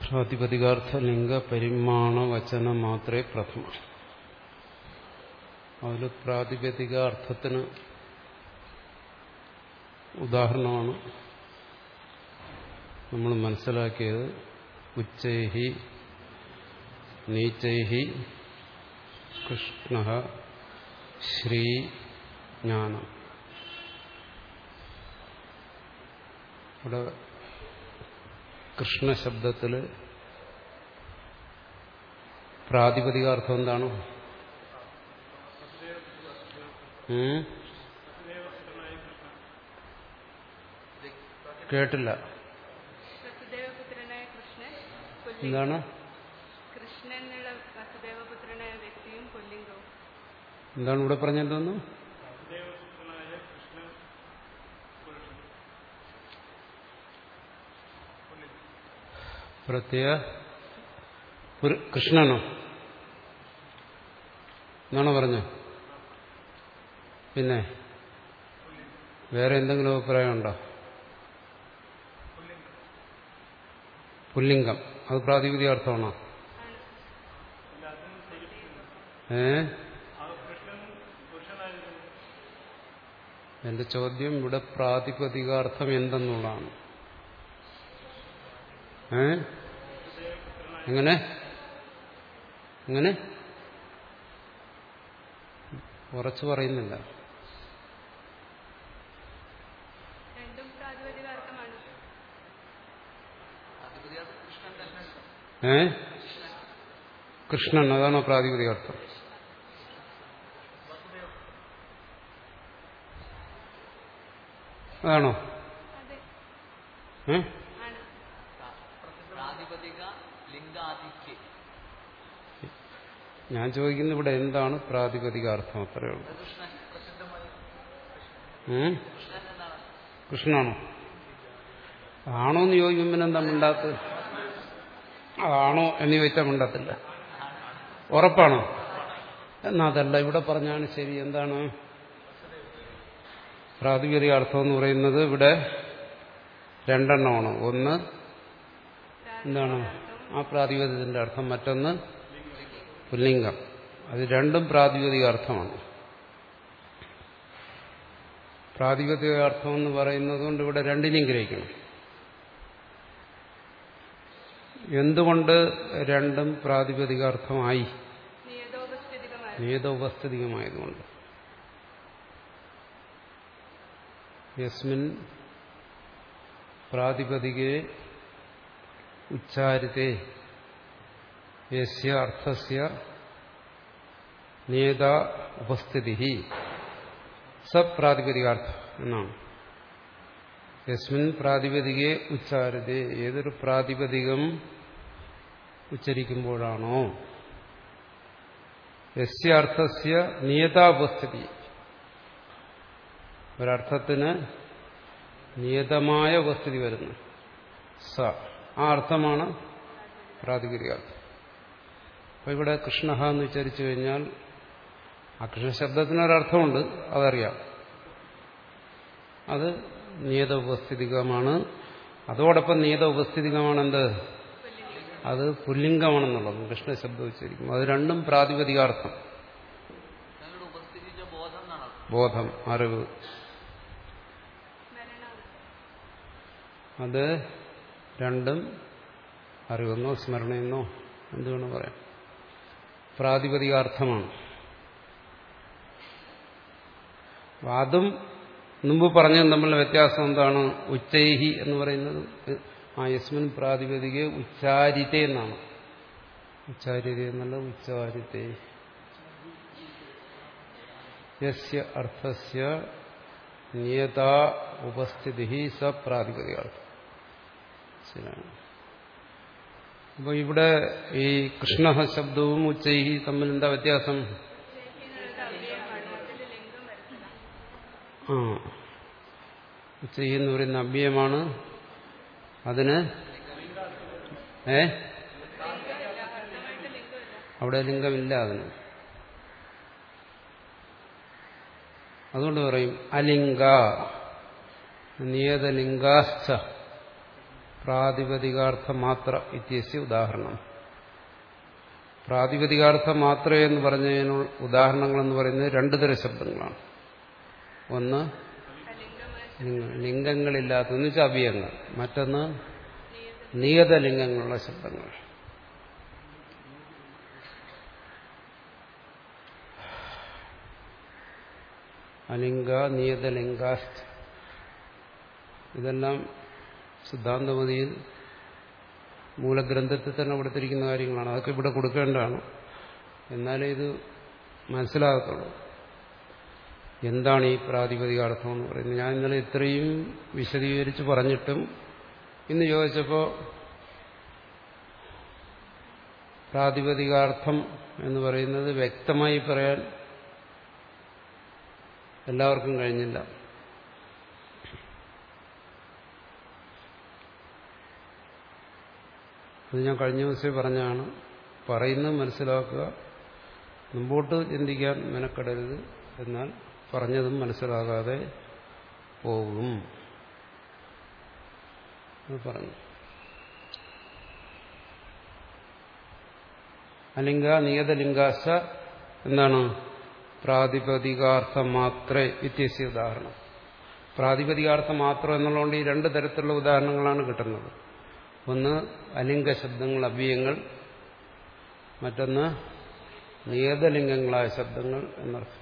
പ്രാതിപതികാർത്ഥ ലിംഗ പരിമാണ വചന മാത്രമേ പ്രഥമ അതിൽ പ്രാതിപതികാർത്ഥത്തിന് ഉദാഹരണമാണ് നമ്മൾ മനസ്സിലാക്കിയത് ഉച്ചൈഹി നീച്ചൈഹി കൃഷ്ണ ശ്രീ ജ്ഞാനം ഇവിടെ കൃഷ്ണശബ്ദത്തിൽ പ്രാതിപതികാർത്ഥം എന്താണ് ഉം? കേട്ടില്ല വസുദേവപുത്രനായ കൃഷ്ണൻ പുല്ലിംഗം എന്താണ് കൃഷ്ണൻ എന്നുള്ള വസുദേവപുത്രനായ വ്യക്തിയും പുല്ലിംഗവും എന്താണ് ഇവിടെ പറഞ്ഞെന്തോന്നു പ്രത്യേക പുരു- കൃഷ്ണനോ എന്നാണോ പറഞ്ഞത് പിന്നെ വേറെ എന്തെങ്കിലും അഭിപ്രായമുണ്ടോ പുല്ലിംഗം അത് പ്രാതിപതിക അർത്ഥമാണോ ഏ എന്റെ ചോദ്യം ഇവിടെ പ്രാതിപതികാർത്ഥം എന്തെന്നുള്ളതാണ് ഏ എങ്ങനെ എങ്ങനെ ഉറച്ചു പറയുന്നില്ല രണ്ടും പ്രാതിപതികാർത്ഥമാണ് ഏ കൃഷ്ണൻ അതാണോ പ്രാതിപതികാർത്ഥം അതാണോ അതെ ഏ ആണ് പ്രാതിപതിക ലിംഗാദിക്ക് ഞാൻ ചോദിക്കുന്നത് ഇവിടെ എന്താണ് പ്രാതിപതികാർത്ഥം അത്രയേ ഉള്ളൂ കൃഷ്ണൻ പ്രസിദ്ധമായ ഉം? കൃഷ്ണൻ എന്നാണ് കൃഷ്ണനാണോ ആണോ എന്ന് ചോദിക്കുമ്പോൾ പിന്നെ എന്താ മിണ്ടാത്തത് ആണോ എന്ന് ചോദിച്ചാൽ മിണ്ടത്തില്ല ഉറപ്പാണോ എന്നാ അതല്ല ഇവിടെ പറഞ്ഞാണ് ശരി എന്താണ് പ്രാതിപതിക അർത്ഥം എന്ന് പറയുന്നത് ഇവിടെ രണ്ടെണ്ണമാണ് ഒന്ന് എന്താണ് ആ പ്രാതിപതികത്തിന്റെ അർത്ഥം മറ്റൊന്ന് പുല്ലിംഗം അത് രണ്ടും പ്രാതിപതിക അർത്ഥമാണ് പ്രാതിപതിക അർത്ഥം എന്ന് പറയുന്നത് കൊണ്ട് ഇവിടെ രണ്ടിനെയും ഗ്രഹിക്കണം എന്തുകൊണ്ട് രണ്ടും പ്രാതിപതികാർത്ഥമായി നിയതോപസ്ഥിതികമായ നിയതോപസ്ഥിതികമായതുകൊണ്ട് യസ്മിൻ പ്രാതിപതികെ ഉച്ചാരിതേ യസ്യ അർത്ഥസ്യ നിയത ഉപസ്ഥിതി സപ്രാതിപതികാർത്ഥം എന്നാണ് യസ്മിൻ പ്രാതിപതികെ ഉച്ചാരിതേ ഏതൊരു പ്രാതിപതികം ഉച്ചരിക്കുമ്പോഴാണോ യസ്യ അർത്ഥസ്യ നിയതാപസ്ഥിതി ഒരർത്ഥത്തിന് നിയതമായ ഉപസ്ഥിതി വരുന്നു സ ആ അർത്ഥമാണ് പ്രാതിപതികാർത്ഥം അപ്പൊ ഇവിടെ കൃഷ്ണ എന്ന് വിചാരിച്ചു കഴിഞ്ഞാൽ ആ കൃഷ്ണശബ്ദത്തിനൊരർത്ഥമുണ്ട് അതറിയാം അത് നിയത ഉപസ്ഥിതികമാണ് അതോടൊപ്പം നിയത ഉപസ്ഥിതികമാണ് എന്ത് അത് പുല്ലിംഗമാണെന്നുള്ളത് കൃഷ്ണശബ്ദം ഉച്ചരിക്കും അത് രണ്ടും പ്രാതിപതികാർത്ഥം ഞങ്ങളുടെ ഉപസ്ഥിതിച്ച ബോധം എന്നാണ് ബോധം അറിവ് സ്മരണമാണ് അത് രണ്ടും അറിവെന്നോ സ്മരണയെന്നോ എന്ത് വേണം പറയാം പ്രാതിപതികാർത്ഥമാണ് അപ്പൊ അതും മുമ്പ് പറഞ്ഞതും തമ്മിലുള്ള വ്യത്യാസം എന്താണ് ഉച്ചൈഹി എന്ന് പറയുന്നത് ആ യസ്മിൻ പ്രാതിപതിക ഉച്ചാരിത്തെ എന്നാണ് ഉച്ചാരിത എന്നല്ല ഉച്ചാരിത്തെ യസ്യ അർത്ഥസ്യ നിയതാ ഉപസ്ഥിതി സ പ്രാതിപതികാർത്ഥം ശരിയാണ് അപ്പൊ ഇവിടെ ഈ കൃഷ്ണ ശബ്ദവും ഉച്ചൈഹി തമ്മിൽ എന്താ വ്യത്യാസം ഉച്ചയ്ക്കുള്ളത് അവ്യയമാണ് അതിൽ ലിംഗം വരുത്തില്ല ആ ഉച്ചൈഹി എന്ന് പറയുന്ന അവ്യയമാണ് അതിന് ഏ അർത്ഥമായിട്ട് ലിംഗമില്ല അവിടെ ലിംഗമില്ല അതിന് അതുകൊണ്ട് പറയും അലിംഗ നിയതലിംഗാശ്ച പ്രാതിപതികാർത്ഥ മാത്ര ഇത്യസ്യ ഉദാഹരണം പ്രാതിപതികാർത്ഥ മാത്ര എന്ന് പറഞ്ഞതിനുള്ള ഉദാഹരണങ്ങൾ എന്ന് പറയുന്നത് രണ്ടു തരം ശബ്ദങ്ങളാണ് ഒന്ന് ലിംഗ- ലിംഗങ്ങളില്ലാത്ത എന്ന് വെച്ചാൽ അവയങ്ങൾ മറ്റൊന്ന് നിയതലിംഗങ്ങളുള്ള ശബ്ദങ്ങൾ അലിംഗ നിയതലിംഗാശ്ച ഇതെല്ലാം സിദ്ധാന്തമതിയിൽ മൂലഗ്രന്ഥത്തിൽ തന്നെ കൊടുത്തിരിക്കുന്ന കാര്യങ്ങളാണ് അതൊക്കെ ഇവിടെ കൊടുക്കേണ്ടതാണ് എന്നാലേ ഇത് മനസ്സിലാകത്തുള്ളൂ എന്താണ് ഈ പ്രാതിപതികാർത്ഥം എന്ന് പറയുന്നത് ഞാൻ ഇന്നലെ ഇത്രയും വിശദീകരിച്ച് പറഞ്ഞിട്ടും ഇന്ന് ചോദിച്ചപ്പോൾ പ്രാതിപതികാർത്ഥം എന്ന് പറയുന്നത് വ്യക്തമായി പറയാൻ എല്ലാവർക്കും കഴിഞ്ഞില്ല അത് ഞാൻ കഴിഞ്ഞ ദിവസമേ പറഞ്ഞാണ് പറയുന്നത് മനസ്സിലാക്കുക മുമ്പോട്ട് ചിന്തിക്കാൻ മെനക്കെടരുത് എന്നാൽ പറഞ്ഞതും മനസ്സിലാകാതെ പോകും അത് പറഞ്ഞു അലിംഗ നിയതലിംഗാശ എന്താണ് പ്രാതിപതികാർത്ഥ മാത്രേ വ്യത്യസ്ത ഉദാഹരണം പ്രാതിപതികാർത്ഥം മാത്രം എന്നുള്ളതുകൊണ്ട് ഈ രണ്ട് തരത്തിലുള്ള ഉദാഹരണങ്ങളാണ് കിട്ടുന്നത് ഒന്ന് അലിംഗ ശബ്ദങ്ങൾ അവ്യയങ്ങൾ മറ്റൊന്ന് നിയതലിംഗങ്ങളായ ശബ്ദങ്ങൾ എന്നർത്ഥം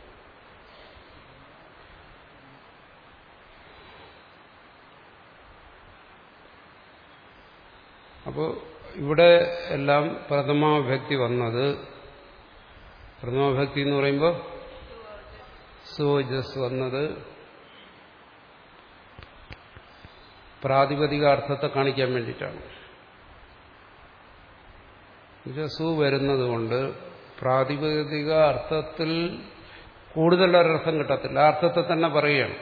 അപ്പോൾ ഇവിടെ എല്ലാം പ്രഥമാവിഭക്തി വന്നത് പ്രഥമാവിഭക്തി എന്ന് പറയുമ്പോൾ സോജസ് വന്നത് പ്രാതിപതിക അർത്ഥത്തെ കാണിക്കാൻ വേണ്ടിയിട്ടാണ് എന്നുവെച്ചാൽ സു വരുന്നത് കൊണ്ട് പ്രാതിപതിക അർത്ഥത്തിൽ കൂടുതലൊരർത്ഥം കിട്ടത്തില്ല ആ അർത്ഥത്തെ തന്നെ പറയുകയാണ്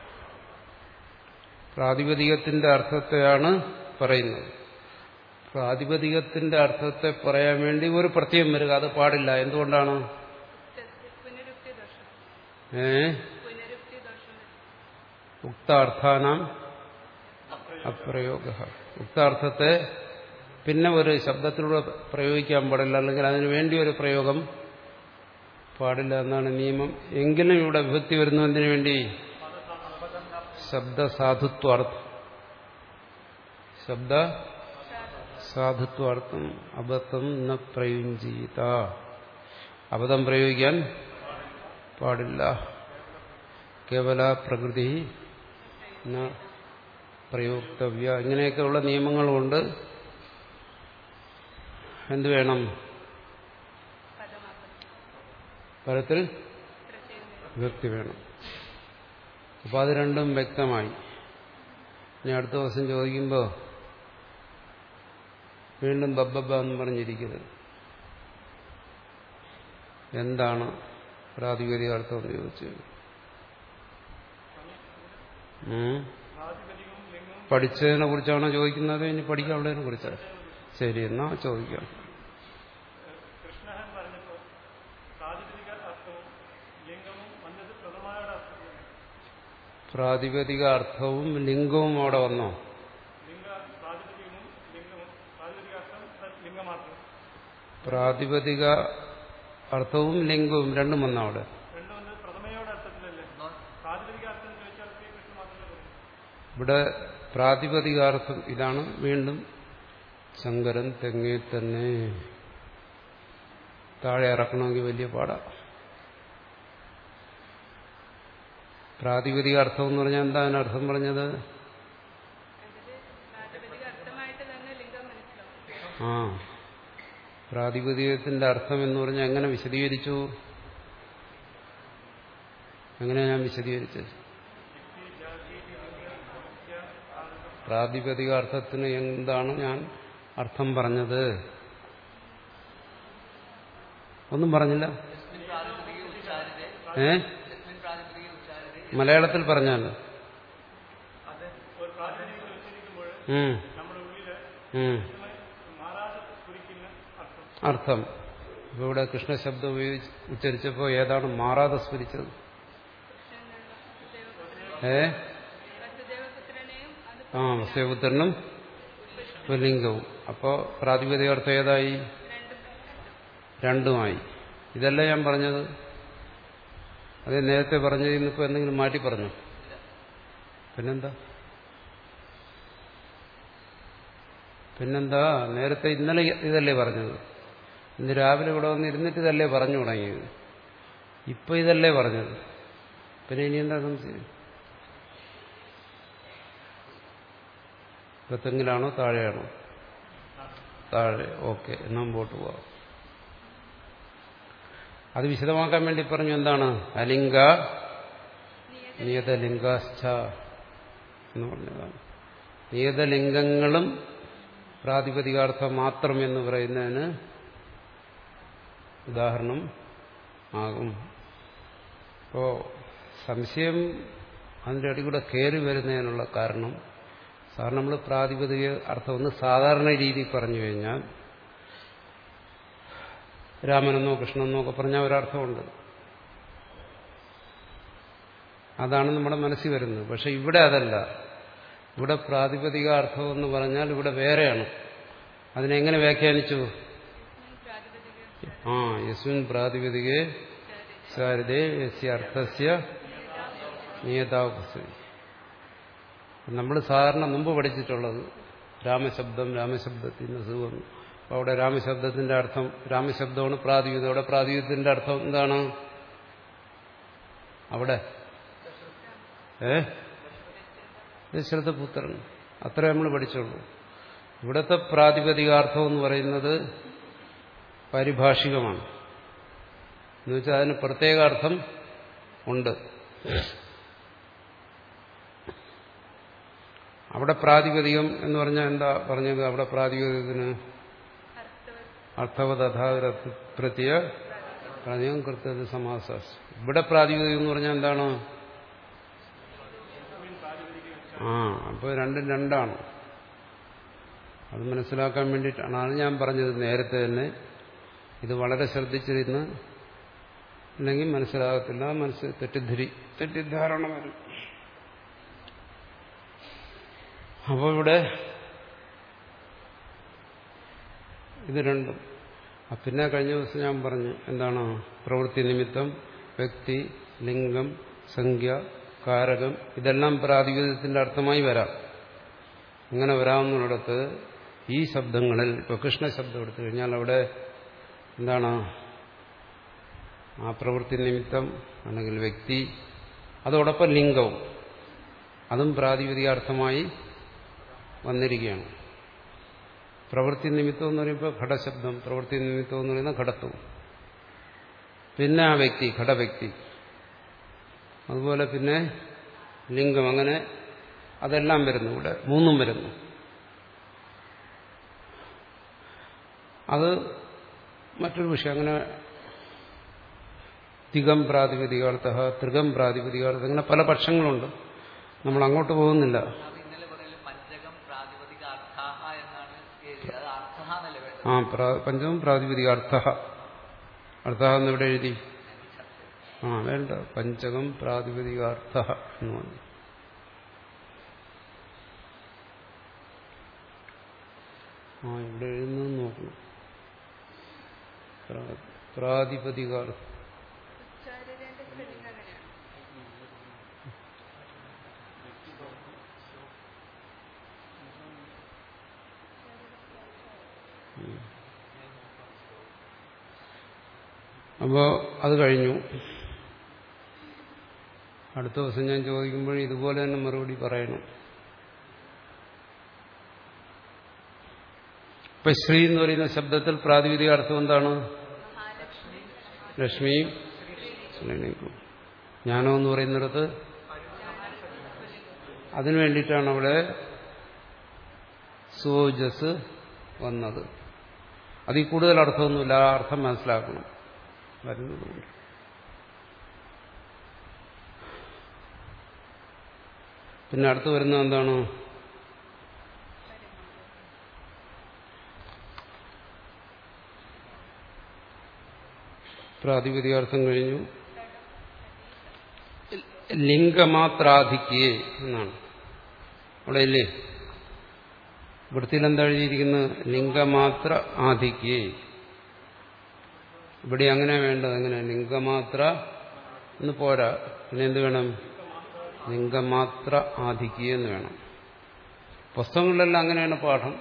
പ്രാതിപതികത്തിന്റെ അർത്ഥത്തെയാണ് പറയുന്നത് പ്രാതിപതികത്തിന്റെ അർത്ഥത്തെ പറയാൻ വേണ്ടി ഒരു പ്രത്യയം വരിക അത് പാടില്ല എന്തുകൊണ്ടാണ് പുനരുക്തി ദോഷം ഏ പുനരുക്തി ദോഷം വരും. ഉക്താർത്ഥാനാം അപ്രയോഗ ഉക്താർത്ഥത്തെ പിന്നെ ഒരു ശബ്ദത്തിലൂടെ പ്രയോഗിക്കാൻ പാടില്ല അല്ലെങ്കിൽ അതിനു വേണ്ടി ഒരു പ്രയോഗം പാടില്ല എന്നാണ് നിയമം എങ്കിലും ഇവിടെ വിഭക്തി വരുന്നതിന് വേണ്ടി ശബ്ദസാധുത്വാർത്ഥം ശബ്ദ സാധുത്വാർത്ഥം അബദ്ധം ന പ്രയുഞ്ചീത അബദ്ധം പ്രയോഗിക്കാൻ പാടില്ല കേവല പ്രകൃതി ന പ്രയോക്തവ്യ ഇങ്ങനെയൊക്കെയുള്ള നിയമങ്ങളുണ്ട് എന്ത് വേണം പദമാക്കും പരത്തിൽ പ്രത്യേകം വരും. വിഭക്തി വേണം അപ്പോൾ അത് രണ്ടും വ്യക്തമായി ഇനി അടുത്ത ദിവസം ചോദിക്കുമ്പോൾ വീണ്ടും ബബ്ബബ എന്ന് പറഞ്ഞിരിക്കുന്നത് എന്താണ് പ്രാതിപതിക അർത്ഥം എന്ന് ചോദിച്ചു ഉം? പഠിച്ചതിനെ കുറിച്ചാണോ ചോദിക്കുന്നത് ഇനി പഠിക്കാനുള്ളതിനെ കുറിച്ചാണ് ശരി എന്നാ ചോദിക്കാം കൃഷ്ണൻ പറഞ്ഞപ്പോ പ്രാതിപതിക അർത്ഥവും ലിംഗവും വന്നത് പ്രഥമയുടെ അർത്ഥം പ്രാതിപതിക അർത്ഥവും ലിംഗവും അവിടെ വന്നോ ലിംഗ പ്രാതിപതികവും ലിംഗവും പ്രാതിപതിക അർത്ഥം പ്ലസ് ലിംഗം മാത്രം പ്രാതിപതിക അർത്ഥവും ലിംഗവും രണ്ടും വന്നോ അവിടെ രണ്ടും വന്നത് പ്രഥമയുടെ അർത്ഥത്തിലല്ലേ പ്രാതിപതിക അർത്ഥം ചോദിച്ചാൽ ശ്രീകൃഷ്ണൻ മാത്രമേ പറയൂ ഇവിടെ പ്രാതിപതികാർത്ഥം ഇതാണ് വീണ്ടും ശങ്കരൻ തെങ്ങേ തന്നെ താഴെ ഇറക്കണമെങ്കിൽ വലിയ പാടാ പ്രാതിപതികാർത്ഥം എന്ന് പറഞ്ഞാൽ എന്താ അതിനർത്ഥം പറഞ്ഞത് അതില് പ്രാതിപതിക അർത്ഥമായിട്ട് തന്നെ ലിംഗം മനസ്സിലാവും ആ പ്രാതിപതികത്തിന്റെ അർത്ഥം എന്ന് പറഞ്ഞാൽ എങ്ങനെ വിശദീകരിച്ചു എങ്ങനെ ഞാൻ വിശദീകരിച്ചത് പ്രാതിപതിക അർത്ഥത്തിന് എന്താണ് ഞാൻ അർത്ഥം പറഞ്ഞത് ഒന്നും പറഞ്ഞില്ല यस्मिन् प्रातिपदिके उच्चारिते ഏ यस्मिन् प्रातिपदिके उच्चारिते മലയാളത്തിൽ പറഞ്ഞാലോ അത് ഒരു പ്രാതിപതിക ഉച്ചരിക്കുമ്പോൾ ഉം, നമ്മുടെ ഉള്ളില് ഉം. മാറാതെ സ്ഫുരിക്കുന്ന അർത്ഥം അർത്ഥം ഇപ്പൊ ഇവിടെ കൃഷ്ണശബ്ദം ഉപയോഗിച്ച് ഉച്ചരിച്ചപ്പോൾ ഏതാണ് മാറാതെ സ്മരിച്ചത് ഏ വസുദേവപുത്രനെയും അത് ആ വസ്യപുത്രനും സ്വലിംഗവും അപ്പോൾ പ്രാതിപതികാർത്ഥം ഏതായി രണ്ടുമായി ഇതല്ല ഞാൻ പറഞ്ഞത് അത് നേരത്തെ പറഞ്ഞത് ഇന്നിപ്പോൾ എന്തെങ്കിലും മാറ്റി പറഞ്ഞു പിന്നെന്താ പിന്നെന്താ നേരത്തെ ഇന്നലെ ഇതല്ലേ പറഞ്ഞത് ഇന്ന് രാവിലെ ഇവിടെ വന്ന് ഇരുന്നിട്ട് ഇതല്ലേ പറഞ്ഞു തുടങ്ങിയത് ഇപ്പൊ ഇതല്ലേ പറഞ്ഞത് പിന്നെ ഇനി എന്താ സംശയം ഇപ്പത്തെങ്കിലാണോ താഴെയാണോ താഴെ ഓക്കെ എന്നാ മുമ്പോട്ട് പോവാം അത് വിശദമാക്കാൻ വേണ്ടി പറഞ്ഞു എന്താണ് അലിംഗ നിയതലിംഗാശ്ച എന്ന് പറഞ്ഞതാണ് നിയതലിംഗങ്ങളും പ്രാതിപതികാർത്ഥം മാത്രം എന്ന് പറയുന്നതിന് ഉദാഹരണം ആകും അപ്പോ സംശയം അതിൻ്റെ അടി കൂടെ കയറി വരുന്നതിനുള്ള കാരണം സാറിന് നമ്മൾ പ്രാതിപതിക അർത്ഥം ഒന്ന് സാധാരണ രീതിയിൽ പറഞ്ഞു കഴിഞ്ഞാൽ രാമനെന്നോ കൃഷ്ണനെന്നോ ഒക്കെ പറഞ്ഞാൽ ഒരർത്ഥമുണ്ട് അതാണ് നമ്മുടെ മനസ്സിൽ വരുന്നത് പക്ഷെ ഇവിടെ അതല്ല ഇവിടെ പ്രാതിപതിക അർത്ഥം എന്ന് പറഞ്ഞാൽ ഇവിടെ വേറെയാണ് അതിനെങ്ങനെ വ്യാഖ്യാനിച്ചു ആ യസ്മിൻ പ്രാതിപതികെ സാരിതേ യസ്യ അർത്ഥസ്യ നിയതാപസ്ഥിതി നമ്മൾ സാധാരണ മുമ്പ് പഠിച്ചിട്ടുള്ളത് രാമശബ്ദം രാമശബ്ദത്തിൽ നിന്ന് സുഖം അപ്പോൾ അവിടെ രാമശബ്ദത്തിന്റെ അർത്ഥം രാമശബ്ദമാണ് പ്രാതിയുധം അവിടെ പ്രാതിയുധത്തിന്റെ അർത്ഥം എന്താണ് അവിടെ ഏ ദശരഥപുത്രൻ അത്ര നമ്മൾ പഠിച്ചുള്ളൂ ഇവിടുത്തെ പ്രാതിപതികാർത്ഥം എന്ന് പറയുന്നത് പാരിഭാഷികമാണ് എന്നുവെച്ചാൽ അതിന് പ്രത്യേക അർത്ഥം ഉണ്ട് അവിടെ പ്രാതിപതികം എന്ന് പറഞ്ഞാൽ എന്താ പറഞ്ഞത് അവിടെ പ്രാതിപതികത്തിന് അർത്ഥവതഥാപ്രത്യ പ്രാതികം കൃത്യത സമാസ ഇവിടെ പ്രാതിപതികം എന്ന് പറഞ്ഞാൽ എന്താണ് ആ അപ്പോൾ രണ്ടും രണ്ടാണ് അത് മനസ്സിലാക്കാൻ വേണ്ടിയിട്ടാണ് അത് ഞാൻ പറഞ്ഞത് നേരത്തെ തന്നെ ഇത് വളരെ ശ്രദ്ധിച്ചിരുന്ന് അല്ലെങ്കിൽ മനസ്സിലാകത്തില്ല മനസ്സ് തെറ്റിദ്ധരി തെറ്റിദ്ധാരണ വരും അപ്പോൾ ഇവിടെ ഇത് രണ്ടും ആ പിന്നെ കഴിഞ്ഞ ദിവസം ഞാൻ പറഞ്ഞു എന്താണ് പ്രവൃത്തി നിമിത്തം വ്യക്തി ലിംഗം സംഖ്യ കാരകം ഇതെല്ലാം പ്രാതിപതികത്തിന്റെ അർത്ഥമായി വരാം ഇങ്ങനെ വരാവുന്നിടത്ത് ഈ ശബ്ദങ്ങളിൽ ഇപ്പോൾ കൃഷ്ണ ശബ്ദം എടുത്തു കഴിഞ്ഞാൽ അവിടെ എന്താണ് ആ പ്രവൃത്തി നിമിത്തം അല്ലെങ്കിൽ വ്യക്തി അതോടൊപ്പം ലിംഗവും അതും പ്രാതിപതികാർത്ഥമായി വന്നിരിക്കുകയാണ് പ്രവൃത്തി നിമിത്തം എന്ന് പറയുമ്പോൾ ഘടശബ്ദം പ്രവൃത്തി നിമിത്തം എന്ന് പറയുന്ന ഘടത്വം പിന്നെ ആ വ്യക്തി ഘടവ്യക്തി അതുപോലെ പിന്നെ ലിംഗം അങ്ങനെ അതെല്ലാം വരുന്നു ഇവിടെ മൂന്നും വരുന്നു അത് മറ്റൊരു വിഷയം അങ്ങനെ തികം പ്രാതിപതികാർത്ഥ ത്രികം പ്രാതിപതികാർത്ഥ അങ്ങനെ പല പക്ഷങ്ങളുണ്ട് നമ്മൾ അങ്ങോട്ട് പോകുന്നില്ല അത് ഇന്നലെ പറയല് പഞ്ചകം പ്രാതിപതിക അർത്ഥാഹ എന്നാണ് എഴുതിയത് അത് അർത്ഥഹ എന്നല്ലേ വേണ്ടത് ആ പ്രാ- പഞ്ചമം പ്രാതിപതികാർത്ഥ അർത്ഥ എന്നിവിടെ എഴുതി ആ വേണ്ട പഞ്ചകം പ്രാതിപതികാർത്ഥ എന്ന് പറഞ്ഞു ആ ഇവിടെ എഴുതുന്നത് നോക്കണം പ്രാ- പ്രാതിപതികാർത്ഥ ഉച്ചാരണന്റെ സ്പെല്ലിംഗ് അങ്ങനെയാണ് അപ്പോൾ അത് കഴിഞ്ഞു അടുത്ത ദിവസം ഞാൻ ചോദിക്കുമ്പോൾ ഇതുപോലെ തന്നെ മറുപടി പറയണം ഇപ്പൊ ശ്രീ എന്ന് പറയുന്ന ശബ്ദത്തിൽ പ്രാതിപതിക അർത്ഥം എന്താണ് ലക്ഷ്മിയും ശ്രീനിക്കും ജ്ഞാനം എന്ന് പറയുന്നിടത്ത് അതിനു വേണ്ടിയിട്ടാണ് അവിടെ സുജസ് വന്നത് അതിൽ കൂടുതൽ അർത്ഥമൊന്നുമില്ല ആ അർത്ഥം മനസ്സിലാക്കണം വരുന്നതുകൊണ്ട് പിന്നെ അടുത്ത് വരുന്നത് എന്താണ് പ്രാതിപതികാർത്ഥം കഴിഞ്ഞു ലിംഗമാത്രാധിക്യേ എന്നാണ് അവിടെ ഇല്ലേ വൃത്തിയിൽ എന്താ എഴുതിയിരിക്കുന്നത് ലിംഗമാത്ര ആധിക്യേ ഇവിടെ അങ്ങനെ വേണ്ടത് എങ്ങനെ ലിംഗമാത്ര എന്ന് പോരാ പിന്നെ എന്ത് വേണം ലിംഗമാത്ര ആധിക്യ എന്ന് വേണം പുസ്തകങ്ങളിലെല്ലാം അങ്ങനെയാണ് പാഠം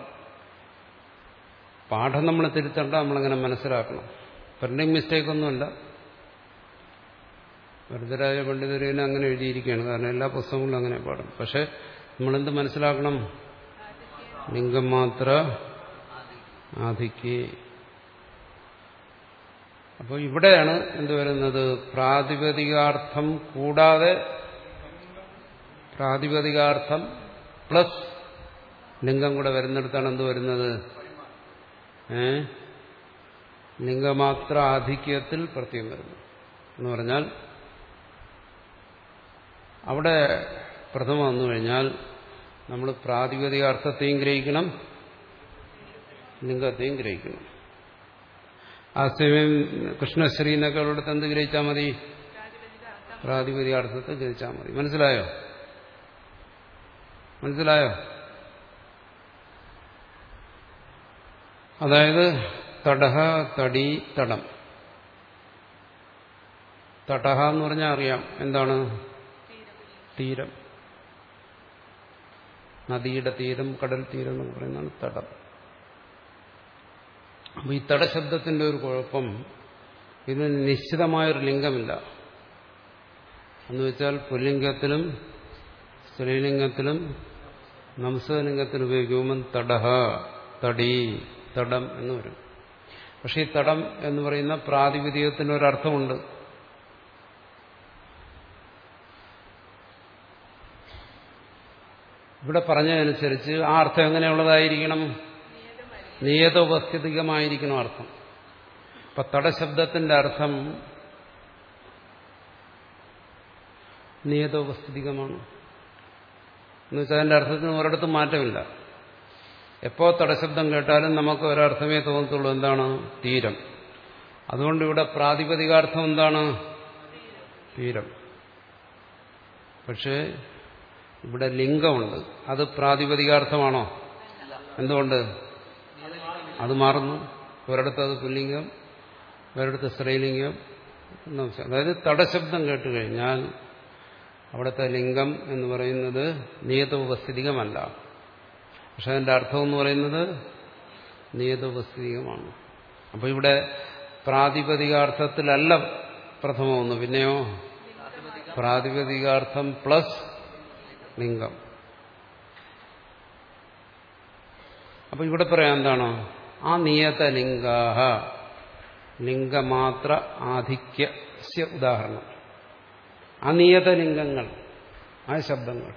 പാഠം നമ്മൾ തിരുത്തണ്ട നമ്മളങ്ങനെ മനസ്സിലാക്കണം പ്രിന്റിംഗ് മിസ്റ്റേക്ക് ഒന്നുമല്ല വരദരാജ പണ്ഡിതരേനെ അങ്ങനെ എഴുതിയിരിക്കുകയാണ് കാരണം എല്ലാ പുസ്തകങ്ങളിലും അങ്ങനെ പാടും പക്ഷെ നമ്മളെന്ത് മനസ്സിലാക്കണം ലിംഗം മാത്ര ആധിക്യേ അപ്പോൾ ഇവിടെയാണ് എന്ത് വരുന്നത് പ്രാതിപതികാർത്ഥം കൂടാതെ പ്രാതിപതികാർത്ഥം പ്ലസ് ലിംഗം കൂടെ വരുന്നിടത്താണ് എന്ത് വരുന്നത് ഏ ലിംഗമാത്ര ആധിക്യത്തിൽ പ്രത്യേകം വരുന്നു എന്ന് പറഞ്ഞാൽ അവിടെ പ്രഥമം വന്നു കഴിഞ്ഞാൽ നമ്മൾ പ്രാതിപതിക അർത്ഥത്തെയും ഗ്രഹിക്കണം ലിംഗത്തെയും ഗ്രഹിക്കണം ആ സമയം കൃഷ്ണശ്രീ എന്നൊക്കെ ഉള്ളിടത്ത് എന്ത് ഗ്രഹിച്ചാൽ മതി പ്രാതിപതിക അർത്ഥത്തെ ഗ്രഹിച്ചാൽ മതി മനസ്സിലായോ മനസ്സിലായോ അതായത് തടഹ തടി തടം തടഹ എന്ന് പറഞ്ഞാൽ അറിയാം എന്താണ് തീരം നദിയുടെ തീരം കടൽ തീരം എന്ന് പറയുന്നതാണ് തടം അപ്പൊ ഈ തടശബ്ദത്തിന്റെ ഒരു കുഴപ്പം ഇതിന് നിശ്ചിതമായൊരു ലിംഗമില്ല എന്ന് വെച്ചാൽ പുല്ലിംഗത്തിലും സ്ത്രീലിംഗത്തിലും നംസലിംഗത്തിലും ഉപയോഗിക്കുമ്പോൾ തടഹ തടി തടം എന്ന് വരും പക്ഷെ ഈ തടം എന്ന് പറയുന്ന പ്രാതിപതികത്തിന് ഒരർത്ഥമുണ്ട് ഇവിടെ പറഞ്ഞതനുസരിച്ച് ആ അർത്ഥം എങ്ങനെയുള്ളതായിരിക്കണം നിയതോപസ്ഥിതികമായിരിക്കണം അർത്ഥം അപ്പൊ തടശബ്ദത്തിന്റെ അർത്ഥം നിയതോപസ്ഥിതികമാണ് എന്നുവെച്ചാൽ അതിന്റെ അർത്ഥത്തിന് ഒരിടത്തും മാറ്റമില്ല എപ്പോ തടശബ്ദം കേട്ടാലും നമുക്ക് ഒരർത്ഥമേ തോന്നത്തുള്ളൂ എന്താണ് തീരം അതുകൊണ്ട് ഇവിടെ പ്രാതിപതികാർത്ഥം എന്താണ് തീരം പക്ഷേ ഇവിടെ ലിംഗമുണ്ട് അത് പ്രാതിപതികാർത്ഥമാണോ എന്തുകൊണ്ട് അത് മാറുന്നു ഒരിടത്ത് അത് പുല്ലിംഗം ഒരിടത്ത് സ്ത്രീലിംഗം അതായത് തടശബ്ദം കേട്ട് കഴിഞ്ഞാൽ അവിടുത്തെ ലിംഗം എന്ന് പറയുന്നത് നിയതോപസ്ഥിതികമല്ല പക്ഷെ അതിന്റെ അർത്ഥം എന്ന് പറയുന്നത് നിയതോപസ്ഥിതികമാണ് അപ്പൊ ഇവിടെ പ്രാതിപതികാർത്ഥത്തിലല്ല പ്രഥമമൊന്ന് പിന്നെയോ പ്രാതിപതികാർത്ഥം പ്ലസ് ലിംഗം അപ്പൊ ഇവിടെ പറയാം എന്താണ് ആ നിയത ലിംഗാഹ ലിംഗമാത്ര ആധിക്യ ഉദാഹരണം അനിയത ലിംഗങ്ങൾ ആ ശബ്ദങ്ങൾ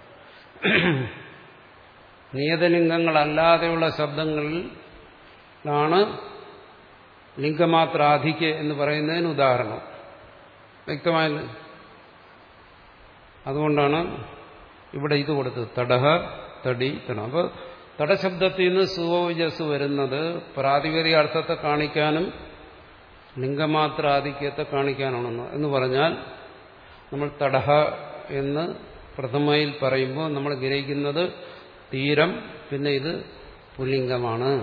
നിയതലിംഗങ്ങളല്ലാതെയുള്ള ശബ്ദങ്ങളിലാണ് ലിംഗമാത്ര ആധിക്യ എന്ന് പറയുന്നതിന് ഉദാഹരണം വ്യക്തമായത് അതുകൊണ്ടാണ് ഇവിടെ ഇത് കൊടുത്തത് തടഹ തടി തടം അപ്പോൾ തടശബ്ദത്തിൽ നിന്ന് സുവോജസ് വരുന്നത് പ്രാതിപതിക അർത്ഥത്തെ കാണിക്കാനും ലിംഗമാത്ര ആധിക്യത്തെ കാണിക്കാനാണെന്ന് എന്ന് പറഞ്ഞാൽ നമ്മൾ തടഹ എന്ന് പ്രഥമയിൽ പറയുമ്പോൾ നമ്മൾ ഗ്രഹിക്കുന്നത് തീരം പിന്നെ ഇത് പുല്ലിംഗമാണ്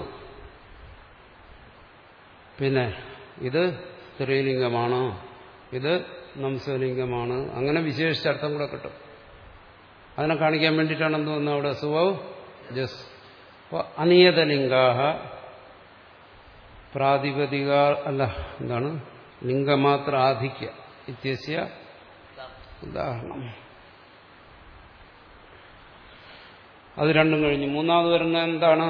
പിന്നെ ഇത് സ്ത്രീലിംഗമാണ് ഇത് നംസലിംഗമാണ് അങ്ങനെ വിശേഷിച്ച അർത്ഥം കൂടെ കിട്ടും അതിനെ കാണിക്കാൻ വേണ്ടിയിട്ടാണ് എന്ത് വന്നത് അവിടെ സുവവ് ജസ് അപ്പോൾ അനിയതലിംഗാഹ പ്രാതിപതിക അല്ല എന്താണ് ലിംഗമാത്ര ആധിക്യ ഇത്യസ്യ ഉദാഹരണം അത് രണ്ടും കഴിഞ്ഞു മൂന്നാമത് വരുന്ന എന്താണ്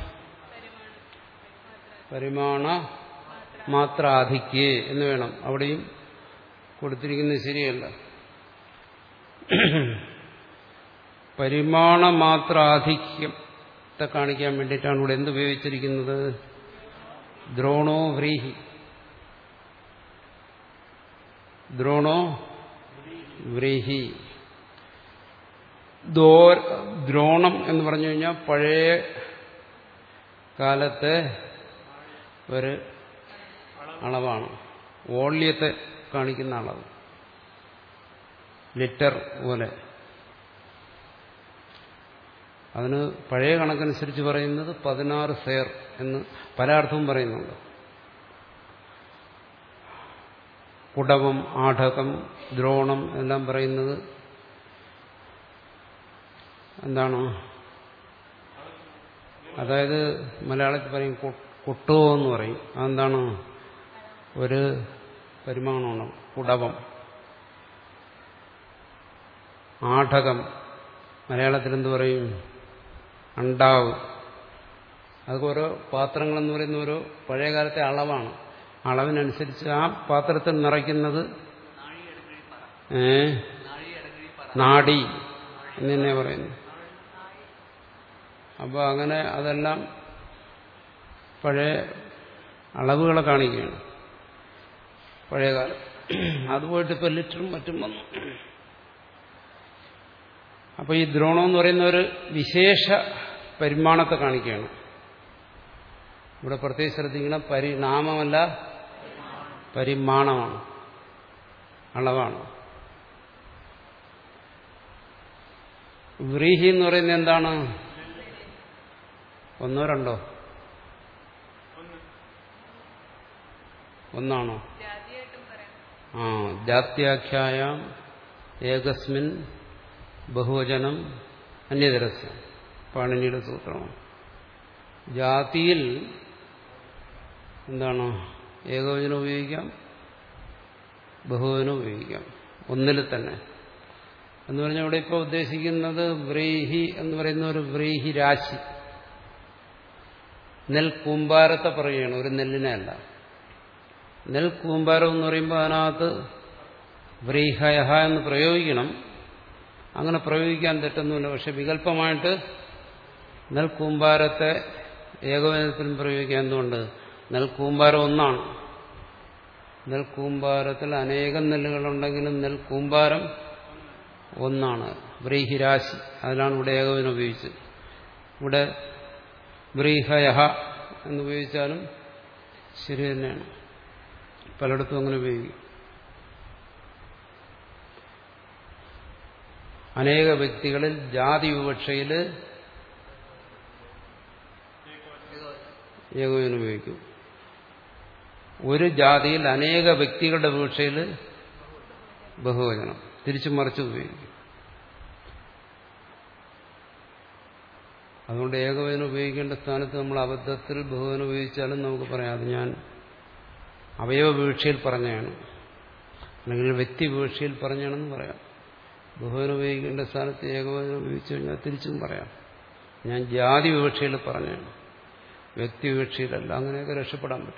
പരിമാണ മാത്ര ആധിക്യേ എന്ന് വേണം അവിടെയും കൊടുത്തിരിക്കുന്നത് ശരിയല്ല പരിമാണ മാത്ര ആധിക്യത്തെ കാണിക്കാൻ വേണ്ടിയിട്ടാണ് ഇവിടെ എന്ത് ഉപയോഗിച്ചിരിക്കുന്നത് ദ്രോണോ വ്രീഹി ദ്രോണോ വ്രീഹി ദ്രോണം എന്ന് പറഞ്ഞു കഴിഞ്ഞാൽ പഴയ കാലത്തെ ഒരു അളവാണ് വോള്യത്തെ കാണിക്കുന്ന അളവ് ലിറ്റർ പോലെ അതിന് പഴയ കണക്കനുസരിച്ച് പറയുന്നത് പതിനാറ് സെയർ എന്ന് പല അർത്ഥവും പറയുന്നുണ്ട് കുടവം ആഠകം ദ്രോണം എല്ലാം പറയുന്നത് എന്താണ് അതായത് മലയാളത്തിൽ പറയും കുട്ടോ എന്ന് പറയും അതെന്താണ് ഒരു പരിമാണമാണ് കുടവം ആഠകം മലയാളത്തിൽ എന്ത് പറയും അണ്ടാവ് അതൊക്കെ ഓരോ പാത്രങ്ങളെന്ന് പറയുന്ന ഓരോ പഴയകാലത്തെ അളവാണ് അളവിനനുസരിച്ച് ആ പാത്രത്തിൽ നിറയ്ക്കുന്നത് ഏ നാടി എന്ന് തന്നെ പറയുന്നു അപ്പോൾ അങ്ങനെ അതെല്ലാം പഴയ അളവുകളെ കാണിക്കുകയാണ് പഴയകാലം അത് പോയിട്ട് ഇപ്പം ലിറ്ററും മറ്റും വന്നു അപ്പോൾ ഈ ദ്രോണം എന്ന് പറയുന്ന ഒരു വിശേഷ പരിമാണത്തെ കാണിക്കുകയാണ് ഇവിടെ പ്രത്യേകിച്ച് ശ്രദ്ധിക്കണം പരിണാമമല്ല പരിമാണമാണ് അളവാണ് വ്രീഹി എന്ന് പറയുന്നത് എന്താണ് ഒന്നോ രണ്ടോ ഒന്നാണോ ജാതിയായിട്ടും പറയാം ആ ജാത്യാഖ്യായം ഏകസ്മിൻ ബഹുവചനം അന്യതരസ്യ പാണിനിയുടെ സൂത്രമാണ് ജാതിയിൽ എന്താണ് ഏകവചനം ഉപയോഗിക്കാം ബഹുവചനം ഉപയോഗിക്കാം ഒന്നിൽ തന്നെ എന്ന് പറഞ്ഞാൽ ഇവിടെ ഇപ്പോൾ ഉദ്ദേശിക്കുന്നത് വ്രീഹി എന്ന് പറയുന്ന ഒരു വ്രീഹി രാശി നെൽ കൂമ്പാരത്തെ പറയുകയാണ് ഒരു നെല്ലിനെ അല്ല നെൽ കൂമ്പാരം എന്ന് പറയുമ്പോൾ അതിനകത്ത് വ്രീഹയഹ എന്ന് പ്രയോഗിക്കണം അങ്ങനെ പ്രയോഗിക്കാൻ തെറ്റൊന്നുമില്ല പക്ഷെ വികല്പമായിട്ട് നെൽക്കൂമ്പാരത്തെ ഏകവചനത്തിലും പ്രയോഗിക്കാൻ എന്തുകൊണ്ട് നെൽക്കൂമ്പാരം ഒന്നാണ് നെൽക്കൂമ്പാരത്തിൽ അനേകം നെല്ലുകളുണ്ടെങ്കിലും നെൽക്കൂമ്പാരം ഒന്നാണ് വ്രീഹിരാശി അതിലാണ് ഇവിടെ ഏകവചനം ഉപയോഗിച്ചത് ഇവിടെ വ്രീഹയഹ എന്ന് ഉപയോഗിച്ചാലും ശരി തന്നെയാണ് പലയിടത്തും അങ്ങനെ ഉപയോഗിക്കും അനേക വ്യക്തികളിൽ ജാതി വിവക്ഷയിൽ ഏകോപനം ഉപയോഗിക്കും ഒരു ജാതിയിൽ അനേക വ്യക്തികളുടെ വിവക്ഷയിൽ ബഹുവചനം തിരിച്ചു മറിച്ച് ഉപയോഗിക്കും അതുകൊണ്ട് ഏകവചനം ഉപയോഗിക്കേണ്ട സ്ഥാനത്ത് നമ്മൾ അബദ്ധത്തിൽ ബഹുവചനം ഉപയോഗിച്ചാലും നമുക്ക് പറയാം അത് ഞാൻ അവയവ വീഴ്ചയിൽ പറഞ്ഞതാണ് അല്ലെങ്കിൽ വ്യക്തി വീഴ്ചയിൽ പറഞ്ഞാണെന്ന് പറയാം ബഹുവനം ഉപയോഗിക്കേണ്ട സ്ഥാനത്ത് ഏകവചനം ഉപയോഗിച്ചു കഴിഞ്ഞാൽ തിരിച്ചും പറയാം ഞാൻ ജാതി വിവക്ഷയിൽ പറഞ്ഞാണ് വ്യക്തി വിവക്ഷയിലല്ല അങ്ങനെയൊക്കെ രക്ഷപ്പെടാൻ പറ്റും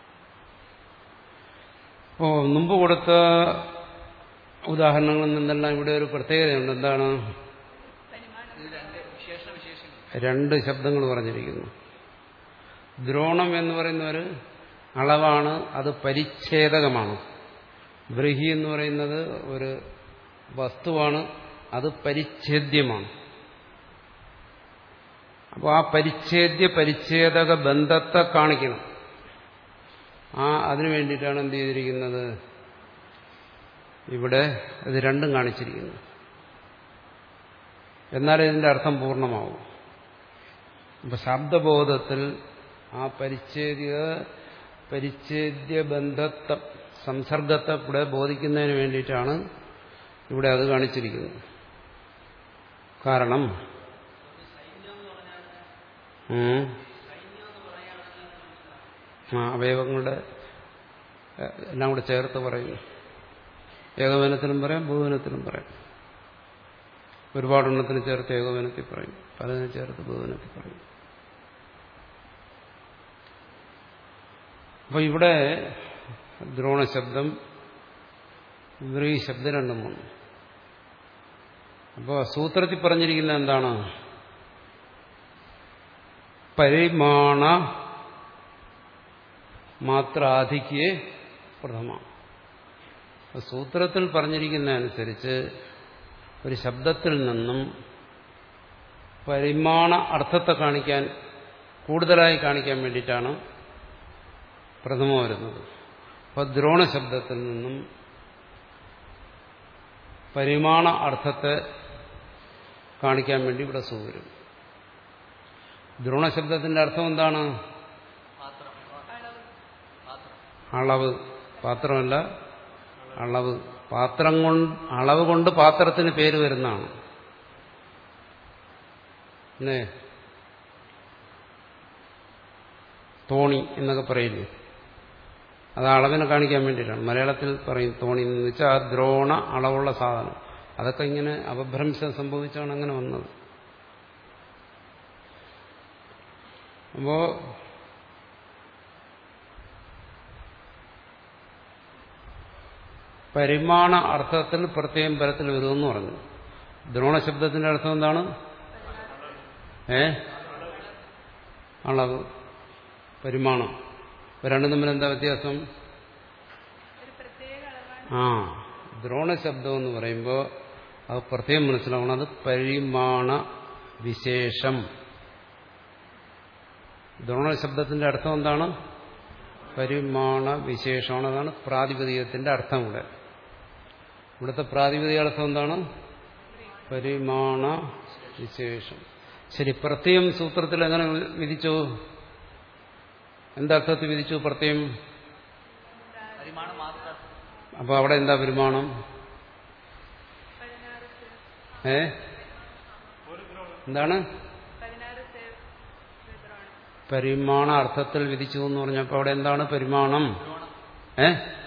അപ്പോൾ മുമ്പ് കൊടുത്ത ഉദാഹരണങ്ങളിൽ നിന്നെല്ലാം ഇവിടെ ഒരു പ്രത്യേകതയുണ്ട് എന്താണ് ഇത് രണ്ട് വിശേഷ വിശേഷങ്ങൾ രണ്ട് ശബ്ദങ്ങൾ പറഞ്ഞിരിക്കുന്നു ദ്രോണം എന്ന് പറയുന്ന ഒരു അളവാണ് അത് പരിച്ഛേദകമാണ് ബ്രഹി എന്ന് പറയുന്നത് ഒരു വസ്തുവാണ് അത് പരിച്ഛേദ്യമാണ് അപ്പോൾ ആ പരിച്ഛേദ്യ പരിച്ഛേദക ബന്ധത്തെ കാണിക്കണം ആ അതിനു വേണ്ടിയിട്ടാണ് എന്ത് ചെയ്തിരിക്കുന്നത് ഇവിടെ ഇത് രണ്ടും കാണിച്ചിരിക്കുന്നു എന്നാലേ ഇതിന്റെ അർത്ഥം പൂർണ്ണമാവും ഇപ്പൊ ശബ്ദബോധത്തിൽ ആ പരിച്ഛേദ്യ പരിച്ഛേദ്യ ബന്ധത്തെ സംസർഗത്തെ ഇവിടെ ബോധിക്കുന്നതിന് വേണ്ടിയിട്ടാണ് ഇവിടെ അത് കാണിച്ചിരിക്കുന്നത് കാരണം ഉം. ആ അവയവങ്ങളുടെ എ- എല്ലാം കൂടെ ചേർത്ത് പറയും ഏകവനത്തിലും പറയാം ബഹുവനത്തിലും പറയാം ഒരുപാടെണ്ണത്തിന് ചേർത്ത് ഏകവനത്തിൽ പറയും പലതിനെ ചേർത്ത് ബഹുവനത്തിൽ പറയും അപ്പൊ ഇവിടെ ദ്രോണശബ്ദം വ്രീ ശബ്ദം രണ്ടും വന്നു അപ്പോൾ സൂത്രത്തിൽ പറഞ്ഞിരിക്കുന്നത് എന്താണ് പരിമാണ മാത്രാധിക്യെ പ്രഥമ അപ്പൊ സൂത്രത്തിൽ പറഞ്ഞിരിക്കുന്ന അനുസരിച്ച് ഒരു ശബ്ദത്തിൽ നിന്നും പരിമാണ അർത്ഥത്തെ കാണിക്കാൻ കൂടുതലായി കാണിക്കാൻ വേണ്ടിയിട്ടാണ് പ്രഥമ വരുന്നത് അപ്പോൾ ദ്രോണ ശബ്ദത്തിൽ നിന്നും പരിമാണ അർത്ഥത്തെ കാണിക്കാൻ വേണ്ടി ഇവിടെ സൂ വരും ദ്രോണശബ്ദത്തിന്റെ അർത്ഥം എന്താണ് പാത്രം പാത്രം അളവ് പാത്രമല്ല അളവ് പാത്രം കൊണ്ട് അളവ് കൊണ്ട് പാത്രത്തിന് പേര് വരുന്നതാണ് പിന്നെ തോണി എന്നൊക്കെ പറയില്ലേ അത് അളവിനെ കാണിക്കാൻ വേണ്ടിയിട്ടാണ് മലയാളത്തിൽ പറയും തോണി എന്ന് വെച്ചാൽ ആ ദ്രോണ അളവുള്ള സാധനം അതൊക്കെ ഇങ്ങനെ അപഭ്രംശം സംഭവിച്ചാണ് അങ്ങനെ വന്നത് അപ്പോ പരിമാണ അർത്ഥത്തിൽ പ്രത്യേകം പരത്തിൽ വരുമെന്ന് പറഞ്ഞു ദ്രോണശബ്ദത്തിന്റെ അർത്ഥം എന്താണ് ഏ അളവ് പരിമാണം ഇവ രണ്ടും തമ്മിൽ എന്താ വ്യത്യാസം ഒരു പ്രത്യേക അളവാണ് ആ ദ്രോണശബ്ദം എന്ന് പറയുമ്പോൾ അത് പ്രത്യേകം മനസ്സിലാവണം അത് പരിമാണ വിശേഷം ദ്രോണശബ്ദത്തിന്റെ അർത്ഥം എന്താണ് പരിമാണ വിശേഷമാണ് അതാണ് പ്രാതിപതികത്തിന്റെ അർത്ഥം ഇവിടെ ഇവിടുത്തെ പ്രാതിപതിക അർത്ഥം എന്താണ് പരിമാണ വിശേഷം ശരി പ്രത്യം സൂത്രത്തിൽ എങ്ങനെ വിധിച്ചു എന്തർത്ഥത്തിൽ വിധിച്ചു പ്രത്യം പരിമാണം മാത്രം അപ്പൊ അവിടെ എന്താ പരിമാണം പതിനാറ് സേവ് ഏ എന്താണ് പതിനാറ് സേവ് ദ്രോണം പരിമാണ അർത്ഥത്തിൽ വിധിച്ചു എന്ന് പറഞ്ഞപ്പോ അവിടെ എന്താണ് പരിമാണം ഏ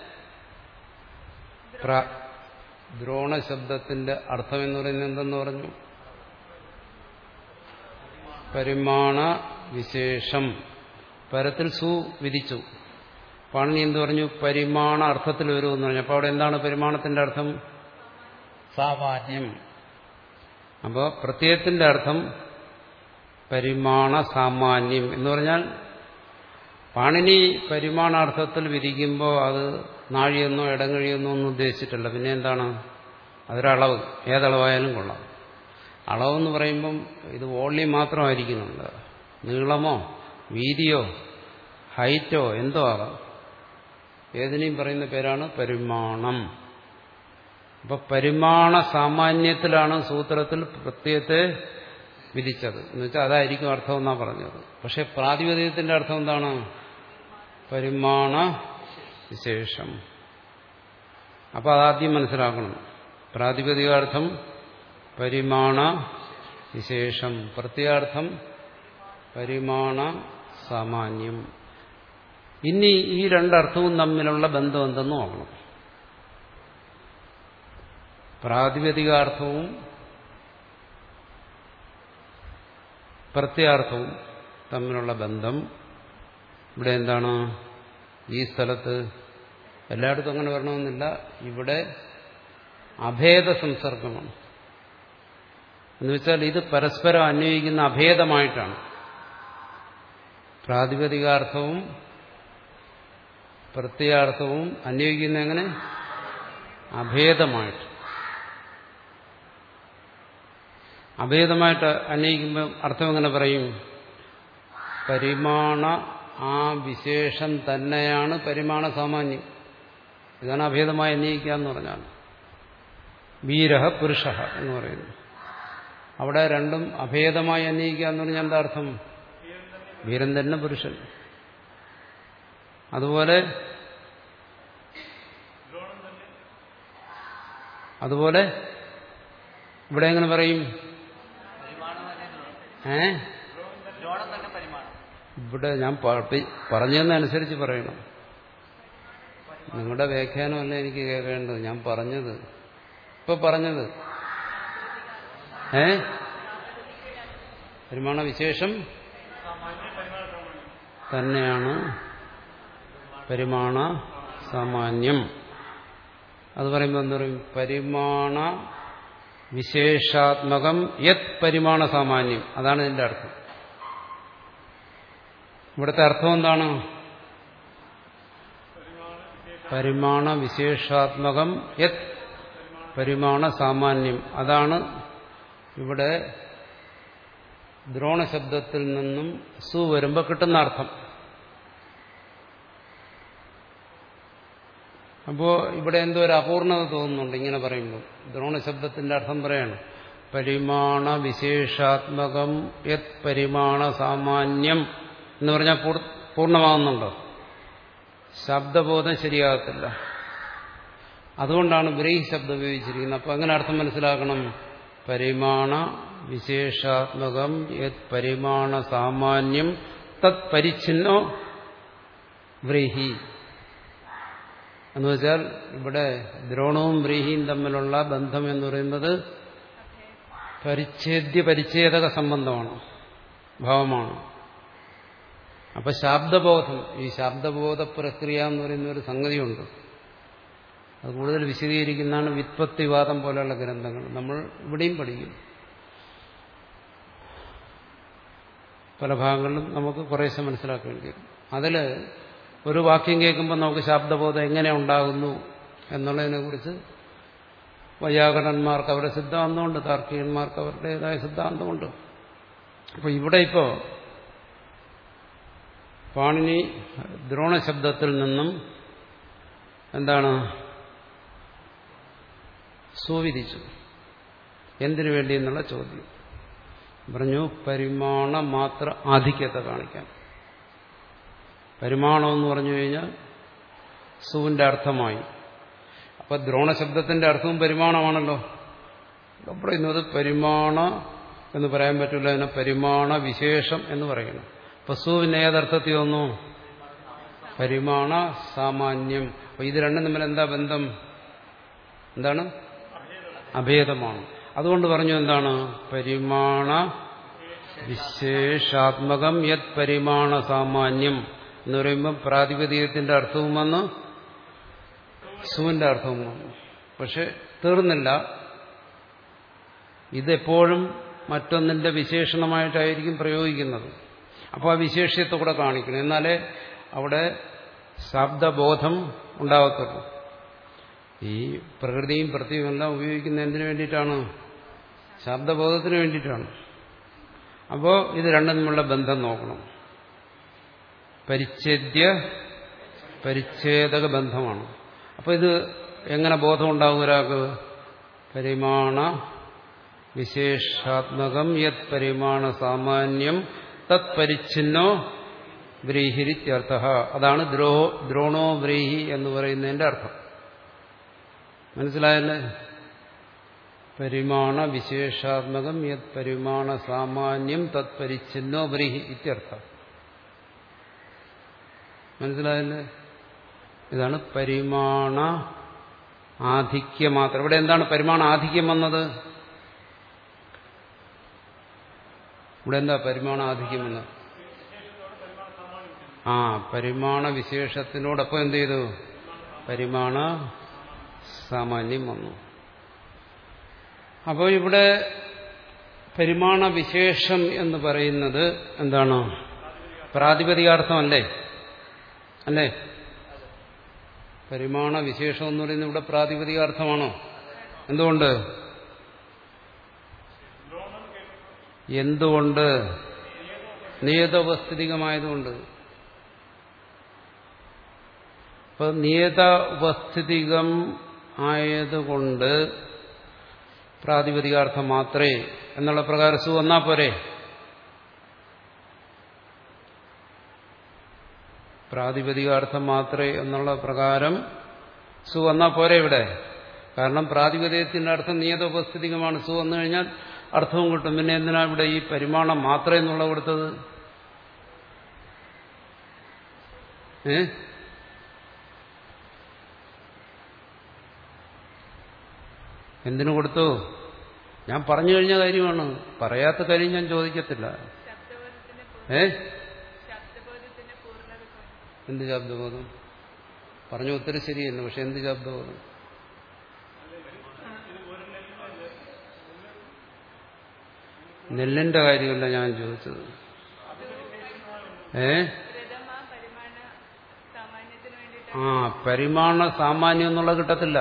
പ്ര- ദ്രോണ ശബ്ദത്തിന്റെ അർത്ഥം എന്ന് പറയുന്നത് എന്തെന്ന് പറഞ്ഞു പരിമാണ വിശേഷം പരത്തിൽ സു വിധിച്ചു പാണി എന്ത് പറഞ്ഞു പരിമാണ അർത്ഥത്തിൽ വരുമെന്ന് പറഞ്ഞു അപ്പൊ അവിടെ എന്താണ് പരിമാണത്തിന്റെ അർത്ഥം സാമാന്യം അപ്പോൾ പ്രത്യയത്തിന്റെ അർത്ഥം പരിമാണ സാമാന്യം എന്ന് പറഞ്ഞാൽ പാണിനി പരിമാണാർത്ഥത്തിൽ വിധിക്കുമ്പോൾ അത് നാഴിയെന്നോ ഇടങ്ങഴിയെന്നോ ഒന്നും ഉദ്ദേശിച്ചിട്ടല്ല പിന്നെ എന്താണ് അതൊരളവ് ഏതളവായാലും കൊള്ളാം അളവെന്ന് പറയുമ്പം ഇത് വോള്യം മാത്രമായിരിക്കുന്നുണ്ട് നീളമോ വീതിയോ ഹൈറ്റോ എന്തോ ആകാം ഏതിനെയും പറയുന്ന പേരാണ് പരിമാണം അപ്പൊ പരിമാണ സാമാന്യത്തിലാണ് സൂത്രത്തിൽ പ്രത്യയത്തെ വിധിച്ചത് എന്നുവെച്ചാൽ അതായിരിക്കും അർത്ഥം എന്നാ പറഞ്ഞത് പക്ഷെ പ്രാതിപതികത്തിന്റെ അർത്ഥം എന്താണ് പരിമാണ വിശേഷം അപ്പൊ അതാദ്യം മനസ്സിലാക്കണം പ്രാതിപതികാർത്ഥം പരിമാണ വിശേഷം പ്രത്യാർത്ഥം പരിമാണ സാമാന്യം ഇനി ഈ രണ്ടർത്ഥവും തമ്മിലുള്ള ബന്ധം എന്തെന്ന് നോക്കണം പ്രാതിപതികാർത്ഥവും പ്രത്യാർത്ഥവും തമ്മിലുള്ള ബന്ധം ഇവിടെ എന്താണ് ഈ സ്ഥലത്ത് എല്ലായിടത്തും അങ്ങനെ വരണമെന്നില്ല ഇവിടെ അഭേദ സംസർഗമാണ് എന്നുവെച്ചാൽ ഇത് പരസ്പരം അന്വയിക്കുന്ന അഭേദമായിട്ടാണ് പ്രാതിപതികാർത്ഥവും പ്രത്യാർത്ഥവും അന്വയിക്കുന്ന എങ്ങനെ അഭേദമായിട്ട് അഭേദമായിട്ട് അന്വയിക്കുമ്പോൾ അർത്ഥം എങ്ങനെ പറയും പരിമാണ ആ വിശേഷം തന്നെയാണ് പരിമാണ സാമാന്യം ഇതാണ് അഭേദമായി അന്വയിക്കുക എന്ന് പറഞ്ഞാൽ വീരഹ പുരുഷ എന്ന് പറയുന്നു അവിടെ രണ്ടും അഭേദമായി അന്വയിക്കുക എന്ന് പറഞ്ഞാൽ എന്താ അർത്ഥം വീരൻ തന്നെ പുരുഷൻ അതുപോലെ അതുപോലെ ഇവിടെ എങ്ങനെ പറയും പരിമാണം തന്നെ ദ്രോണം. ഏ ദ്രോണം തന്നെ പരിമാണം ഇവിടെ ഞാൻ പ- പറഞ്ഞതിനനുസരിച്ച് പറയണം നിങ്ങളുടെ വ്യാഖ്യാനമല്ല എനിക്ക് കേൾക്കേണ്ടത് ഞാൻ പറഞ്ഞത് ഇപ്പൊ പറഞ്ഞത് ഏ പരിമാണ വിശേഷം തന്നെയാണ് പരിമാണ സാമാന്യം അത് പറയുമ്പോൾ എന്താ പറയും പരിമാണ വിശേഷാത്മകം യത് പരിമാണ സാമാന്യം അതാണ് ഇതിന്റെ അർത്ഥം ഇവിടുത്തെ അർത്ഥം എന്താണ് പരിമാണ വിശേഷാത്മകം യത് പരിമാണ സാമാന്യം അതാണ് ഇവിടെ ദ്രോണശബ്ദത്തിൽ നിന്നും സു വരുമ്പോൾ കിട്ടുന്ന അർത്ഥം അപ്പോ ഇവിടെ എന്തോ ഒരു അപൂർണത തോന്നുന്നുണ്ട് ഇങ്ങനെ പറയുമ്പോൾ ദ്രോണശബ്ദത്തിന്റെ അർത്ഥം പറയാണ് പരിമാണ വിശേഷാത്മകം യത് പരിമാണ സാമാന്യം എന്ന് പറഞ്ഞാൽ പൂർ- പൂർണ്ണമാകുന്നുണ്ടോ ശബ്ദബോധം ശരിയാകത്തില്ല അതുകൊണ്ടാണ് ബ്രീഹി ശബ്ദം ഉപയോഗിച്ചിരിക്കുന്നത് അപ്പൊ അങ്ങനെ അർത്ഥം മനസ്സിലാക്കണം പരിമാണ വിശേഷാത്മകം യത് പരിമാണ സാമാന്യം തത് പരിച്ഛിന്നോ വ്രീഹി എന്ന് വെച്ചാൽ ഇവിടെ ദ്രോണവും വ്രീഹിയും തമ്മിലുള്ള ബന്ധം എന്ന് പറയുന്നത് പരിച്ഛേദ്യ പരിച്ഛേദക സംബന്ധമാണ് ഭാവമാണ് അപ്പൊ ശാബ്ദബോധം ഈ ശാബ്ദബോധ പ്രക്രിയ എന്ന് പറയുന്ന ഒരു സംഗതിയുണ്ട് അത് കൂടുതൽ വിശദീകരിക്കുന്നതാണ് വിത്പത്തിവാദം പോലെയുള്ള ഗ്രന്ഥങ്ങൾ നമ്മൾ ഇവിടെയും പഠിക്കും പല ഭാഗങ്ങളിലും നമുക്ക് കുറേശ്ശെ മനസ്സിലാക്കേണ്ടി വരും അതിൽ ഒരു വാക്യം കേൾക്കുമ്പോൾ നമുക്ക് ശബ്ദബോധം എങ്ങനെ ഉണ്ടാകുന്നു എന്നുള്ളതിനെക്കുറിച്ച് വൈയാകരണന്മാർക്ക് അവരുടെ സിദ്ധാന്തമുണ്ട് താർക്കികന്മാർക്ക് അവരുടേതായ സിദ്ധാന്തമുണ്ട് അപ്പോൾ ഇവിടെ ഇപ്പോൾ പാണിനി ദ്രോണശബ്ദത്തിൽ നിന്നും എന്താണ് സുവിധിച്ചു എന്തിനു വേണ്ടി എന്നുള്ള ചോദ്യം പറഞ്ഞു പരിമാണ മാത്ര ആധിക്യത്തെ കാണിക്കാൻ പരിമാണം എന്ന് പറഞ്ഞു കഴിഞ്ഞാൽ സുവിന്റെ അർത്ഥമായി അപ്പൊ ദ്രോണശബ്ദത്തിന്റെ അർത്ഥവും പരിമാണമാണല്ലോ ഇവിടെ പറയുന്നത് പരിമാണ എന്ന് പറയാൻ പറ്റില്ല അതിനെ പരിമാണ വിശേഷം എന്ന് പറയണം അപ്പൊ സുവിന് ഏതർത്ഥത്തിൽ വന്നു പരിമാണ സാമാന്യം അപ്പൊ ഇത് രണ്ടും തമ്മിൽ എന്താ ബന്ധം എന്താണ് അഭേദമാണ് അതുകൊണ്ട് പറഞ്ഞു എന്താണ് പരിമാണ വിശേഷാത്മകം യത് പരിമാണ സാമാന്യം എന്ന് പറയുമ്പോൾ പ്രാതിപതികത്തിന്റെ അർത്ഥവും വന്ന് സുവിന്റെ അർത്ഥവും വന്നു പക്ഷെ തീർന്നില്ല ഇതെപ്പോഴും മറ്റൊന്നിന്റെ വിശേഷണമായിട്ടായിരിക്കും പ്രയോഗിക്കുന്നത് അപ്പോൾ ആ വിശേഷ്യത്തെ കൂടെ കാണിക്കണം എന്നാലേ അവിടെ ശബ്ദബോധം ഉണ്ടാകത്തുള്ളൂ ഈ പ്രകൃതിയും പ്രത്യേകം എല്ലാം ഉപയോഗിക്കുന്ന എന്തിനു വേണ്ടിയിട്ടാണ് ശബ്ദബോധത്തിന് വേണ്ടിയിട്ടാണ് അപ്പോൾ ഇത് രണ്ടും തമ്മിലുള്ള ബന്ധം നോക്കണം പരിച്ഛേദ്യ പരിച്ഛേദക ബന്ധമാണ് അപ്പോൾ ഇത് എങ്ങനെ ബോധം ഉണ്ടാകും ഒരാൾക്ക് പരിമാണ വിശേഷാത്മകം യത് പരിമാണ സാമാന്യം തത് പരിച്ഛിന്നോ വ്രീഹിരിത്യർത്ഥ അതാണ് ദ്രോ ദ്രോണോ വ്രീഹി എന്ന് പറയുന്നതിന്റെ അർത്ഥം മനസ്സിലായല്ലേ പരിമാണ വിശേഷാത്മകം യത് പരിമാണ സാമാന്യം തത് പരിച്ഛിന്നോ വ്രീഹി ഇത്യർത്ഥം മനസ്സിലായല്ലേ ഇതാണ് പരിമാണ ആധിക്യം മാത്രം ഇവിടെ എന്താണ് പരിമാണ ആധിക്യം വന്നത് ഇവിടെ എന്താ പരിമാണ ആധിക്യം വന്നത് ആ പരിമാണ വിശേഷത്തിനോടൊപ്പം എന്ത് ചെയ്തു പരിമാണ സാമാന്യം വന്നു അപ്പോൾ ഇവിടെ പരിമാണ വിശേഷം എന്ന് പറയുന്നത് എന്താണ് പ്രാതിപതികാർത്ഥമല്ലേ അല്ലേ പരിമാണ വിശേഷം എന്ന് പറയുന്നത് ഇവിടെ പ്രാതിപതികാർത്ഥമാണോ എന്തുകൊണ്ട് എന്തുകൊണ്ട് നിയതോപസ്ഥിതികമായതുകൊണ്ട് അപ്പൊ നിയത ഉപസ്ഥിതികം ആയതുകൊണ്ട് പ്രാതിപതികാർത്ഥം മാത്രമേ എന്നുള്ള പ്രകാരം സു വന്നാ പോരെ പ്രാതിപതികാർത്ഥം മാത്രമേ എന്നുള്ള പ്രകാരം സു വന്നാ പോരെ ഇവിടെ കാരണം പ്രാതിപതികത്തിന്റെ അർത്ഥം നിയതോപസ്ഥിതികമാണ് സു വന്നു കഴിഞ്ഞാൽ അർത്ഥവും കിട്ടും പിന്നെ എന്തിനാ ഇവിടെ ഈ പരിമാണം മാത്രമേ എന്നുള്ള കൊടുത്തത് ഏ എന്തിനു കൊടുത്തു ഞാൻ പറഞ്ഞു കഴിഞ്ഞ കാര്യമാണ് പറയാത്ത കാര്യം ഞാൻ ചോദിക്കത്തില്ല ശബ്ദബോധത്തിന്റെ ഏ ശബ്ദബോധത്തിന്റെ പൂർണ്ണത കൊണ്ട് എന്ത് ശബ്ദബോധം പറഞ്ഞു ഒത്തിരി ശരിയല്ല പക്ഷെ എന്ത് ശബ്ദബോധം നെല്ലിന്റെ കാര്യമല്ല ഞാൻ ചോദിച്ചത് ഏ പ്രഥമ പരിമാണ സാമാന്യത്തിന് വേണ്ടിയിട്ട് ആ പരിമാണ സാമാന്യം എന്നുള്ള കിട്ടത്തില്ല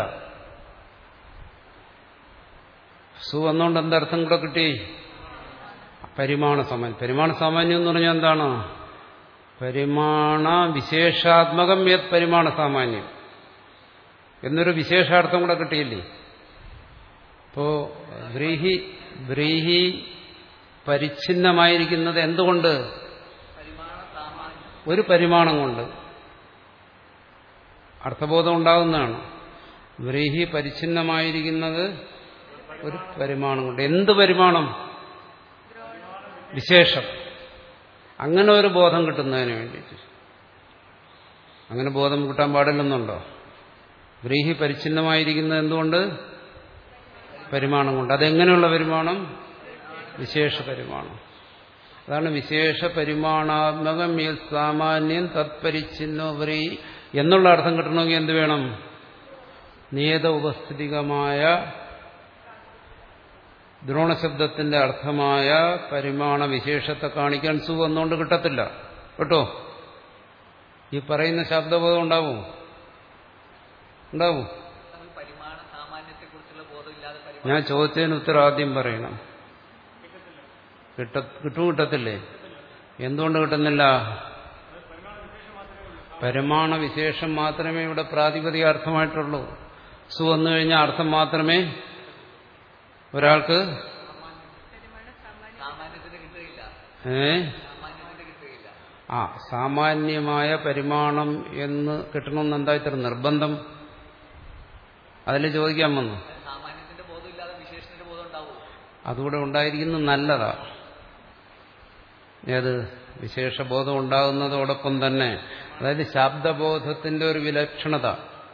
സു വന്നുകൊണ്ട് എന്തർത്ഥം കൂടെ കിട്ടി പരിമാണ സാമാന്യം പരിമാണ സാമാന്യം എന്ന് പറഞ്ഞാൽ എന്താണ് പരിമാണ വിശേഷാത്മകം യത് പരിമാണ സാമാന്യം എന്നൊരു വിശേഷാർത്ഥം കൂടെ കിട്ടിയില്ലേ ഇപ്പോ വ്രീഹി വ്രീഹി പരിച്ഛിന്നമായിരിക്കുന്നത് എന്തുകൊണ്ട് പരിമാണ സാമാന്യം ഒരു പരിമാണം കൊണ്ട് അർത്ഥബോധം ഉണ്ടാകുന്നതാണ് വ്രീഹി പരിച്ഛിന്നമായിരിക്കുന്നത് ഒരു പരിമാണം കൊണ്ട് എന്ത് പരിമാണം വിശേഷം അങ്ങനെ ഒരു ബോധം കിട്ടുന്നതിന് വേണ്ടിയിട്ട് അങ്ങനെ ബോധം കിട്ടാൻ പാടില്ലെന്നുണ്ടോ വ്രീഹി പരിച്ഛിന്നമായിരിക്കുന്നത് എന്തുകൊണ്ട് പരിമാണം കൊണ്ട് അതെങ്ങനെയുള്ള പരിമാണം വിശേഷ പരിമാണം അതാണ് വിശേഷ പരിമാണാത്മകം ഈ സാമാന്യം തത്പരിച്ഛിന്നോ വ്രീ എന്നുള്ള അർത്ഥം കിട്ടണമെങ്കിൽ എന്ത് വേണം നിയത ഉപസ്ഥിതികമായ ദ്രോണശബ്ദത്തിന്റെ അർത്ഥമായ പരിമാണ വിശേഷത്തെ കാണിക്കാൻ സു വന്നുകൊണ്ട് കിട്ടത്തില്ല കേട്ടോ ഈ പറയുന്ന ശബ്ദബോധം ഉണ്ടാവും ഉണ്ടാവും നമുക്ക് പരിമാണ സാമാന്യത്തെ കുറിച്ചുള്ള ബോധമില്ലാതെ പരിമാണ ഞാൻ ചോദിച്ചതിന് ഉത്തരം ആദ്യം പറയണം കിട്ട കിട്ടും കിട്ടത്തില്ലേ എന്തുകൊണ്ട് കിട്ടുന്നില്ല പരിമാണ വിശേഷം മാത്രമേ ഇവിടെ പ്രാതിപതിക അർത്ഥമായിട്ടുള്ളൂ സു വന്നു കഴിഞ്ഞാൽ അർത്ഥം മാത്രമേ ഒരാൾക്ക് സാമാന്യത്തിന് കിട്ടുകയില്ല ഏ സാമാന്യത്തിന് കിട്ടുകയില്ല ആ സാമാന്യമായ പരിമാണം എന്ന് കിട്ടണമെന്ന് എന്താ ഇത്ര നിർബന്ധം അതിൽ ചോദിക്കാൻ വന്നു സാമാന്യത്തിന്റെ ബോധമില്ലാതെ വിശേഷത്തിന്റെ ബോധം ഉണ്ടാവുമോ അതുകൂടെ ഉണ്ടായിരിക്കുന്നത് നല്ലതാ ഏത് വിശേഷബോധം ഉണ്ടാകുന്നതോടൊപ്പം തന്നെ അതായത് ശബ്ദബോധത്തിന്റെ ഒരു വിലക്ഷണത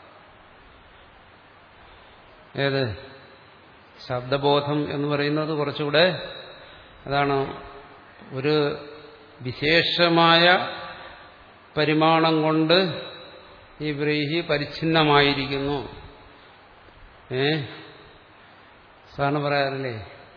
ഏത് ശബ്ദബോധം എന്ന് പറയുന്നത് കുറച്ചുകൂടെ അതാണ് ഒരു വിശേഷമായ പരിമാണം കൊണ്ട് ഈ വ്രീഹി പരിച്ഛിന്നമായിരിക്കുന്നു ഏ സാറിന് പറയാറില്ലേ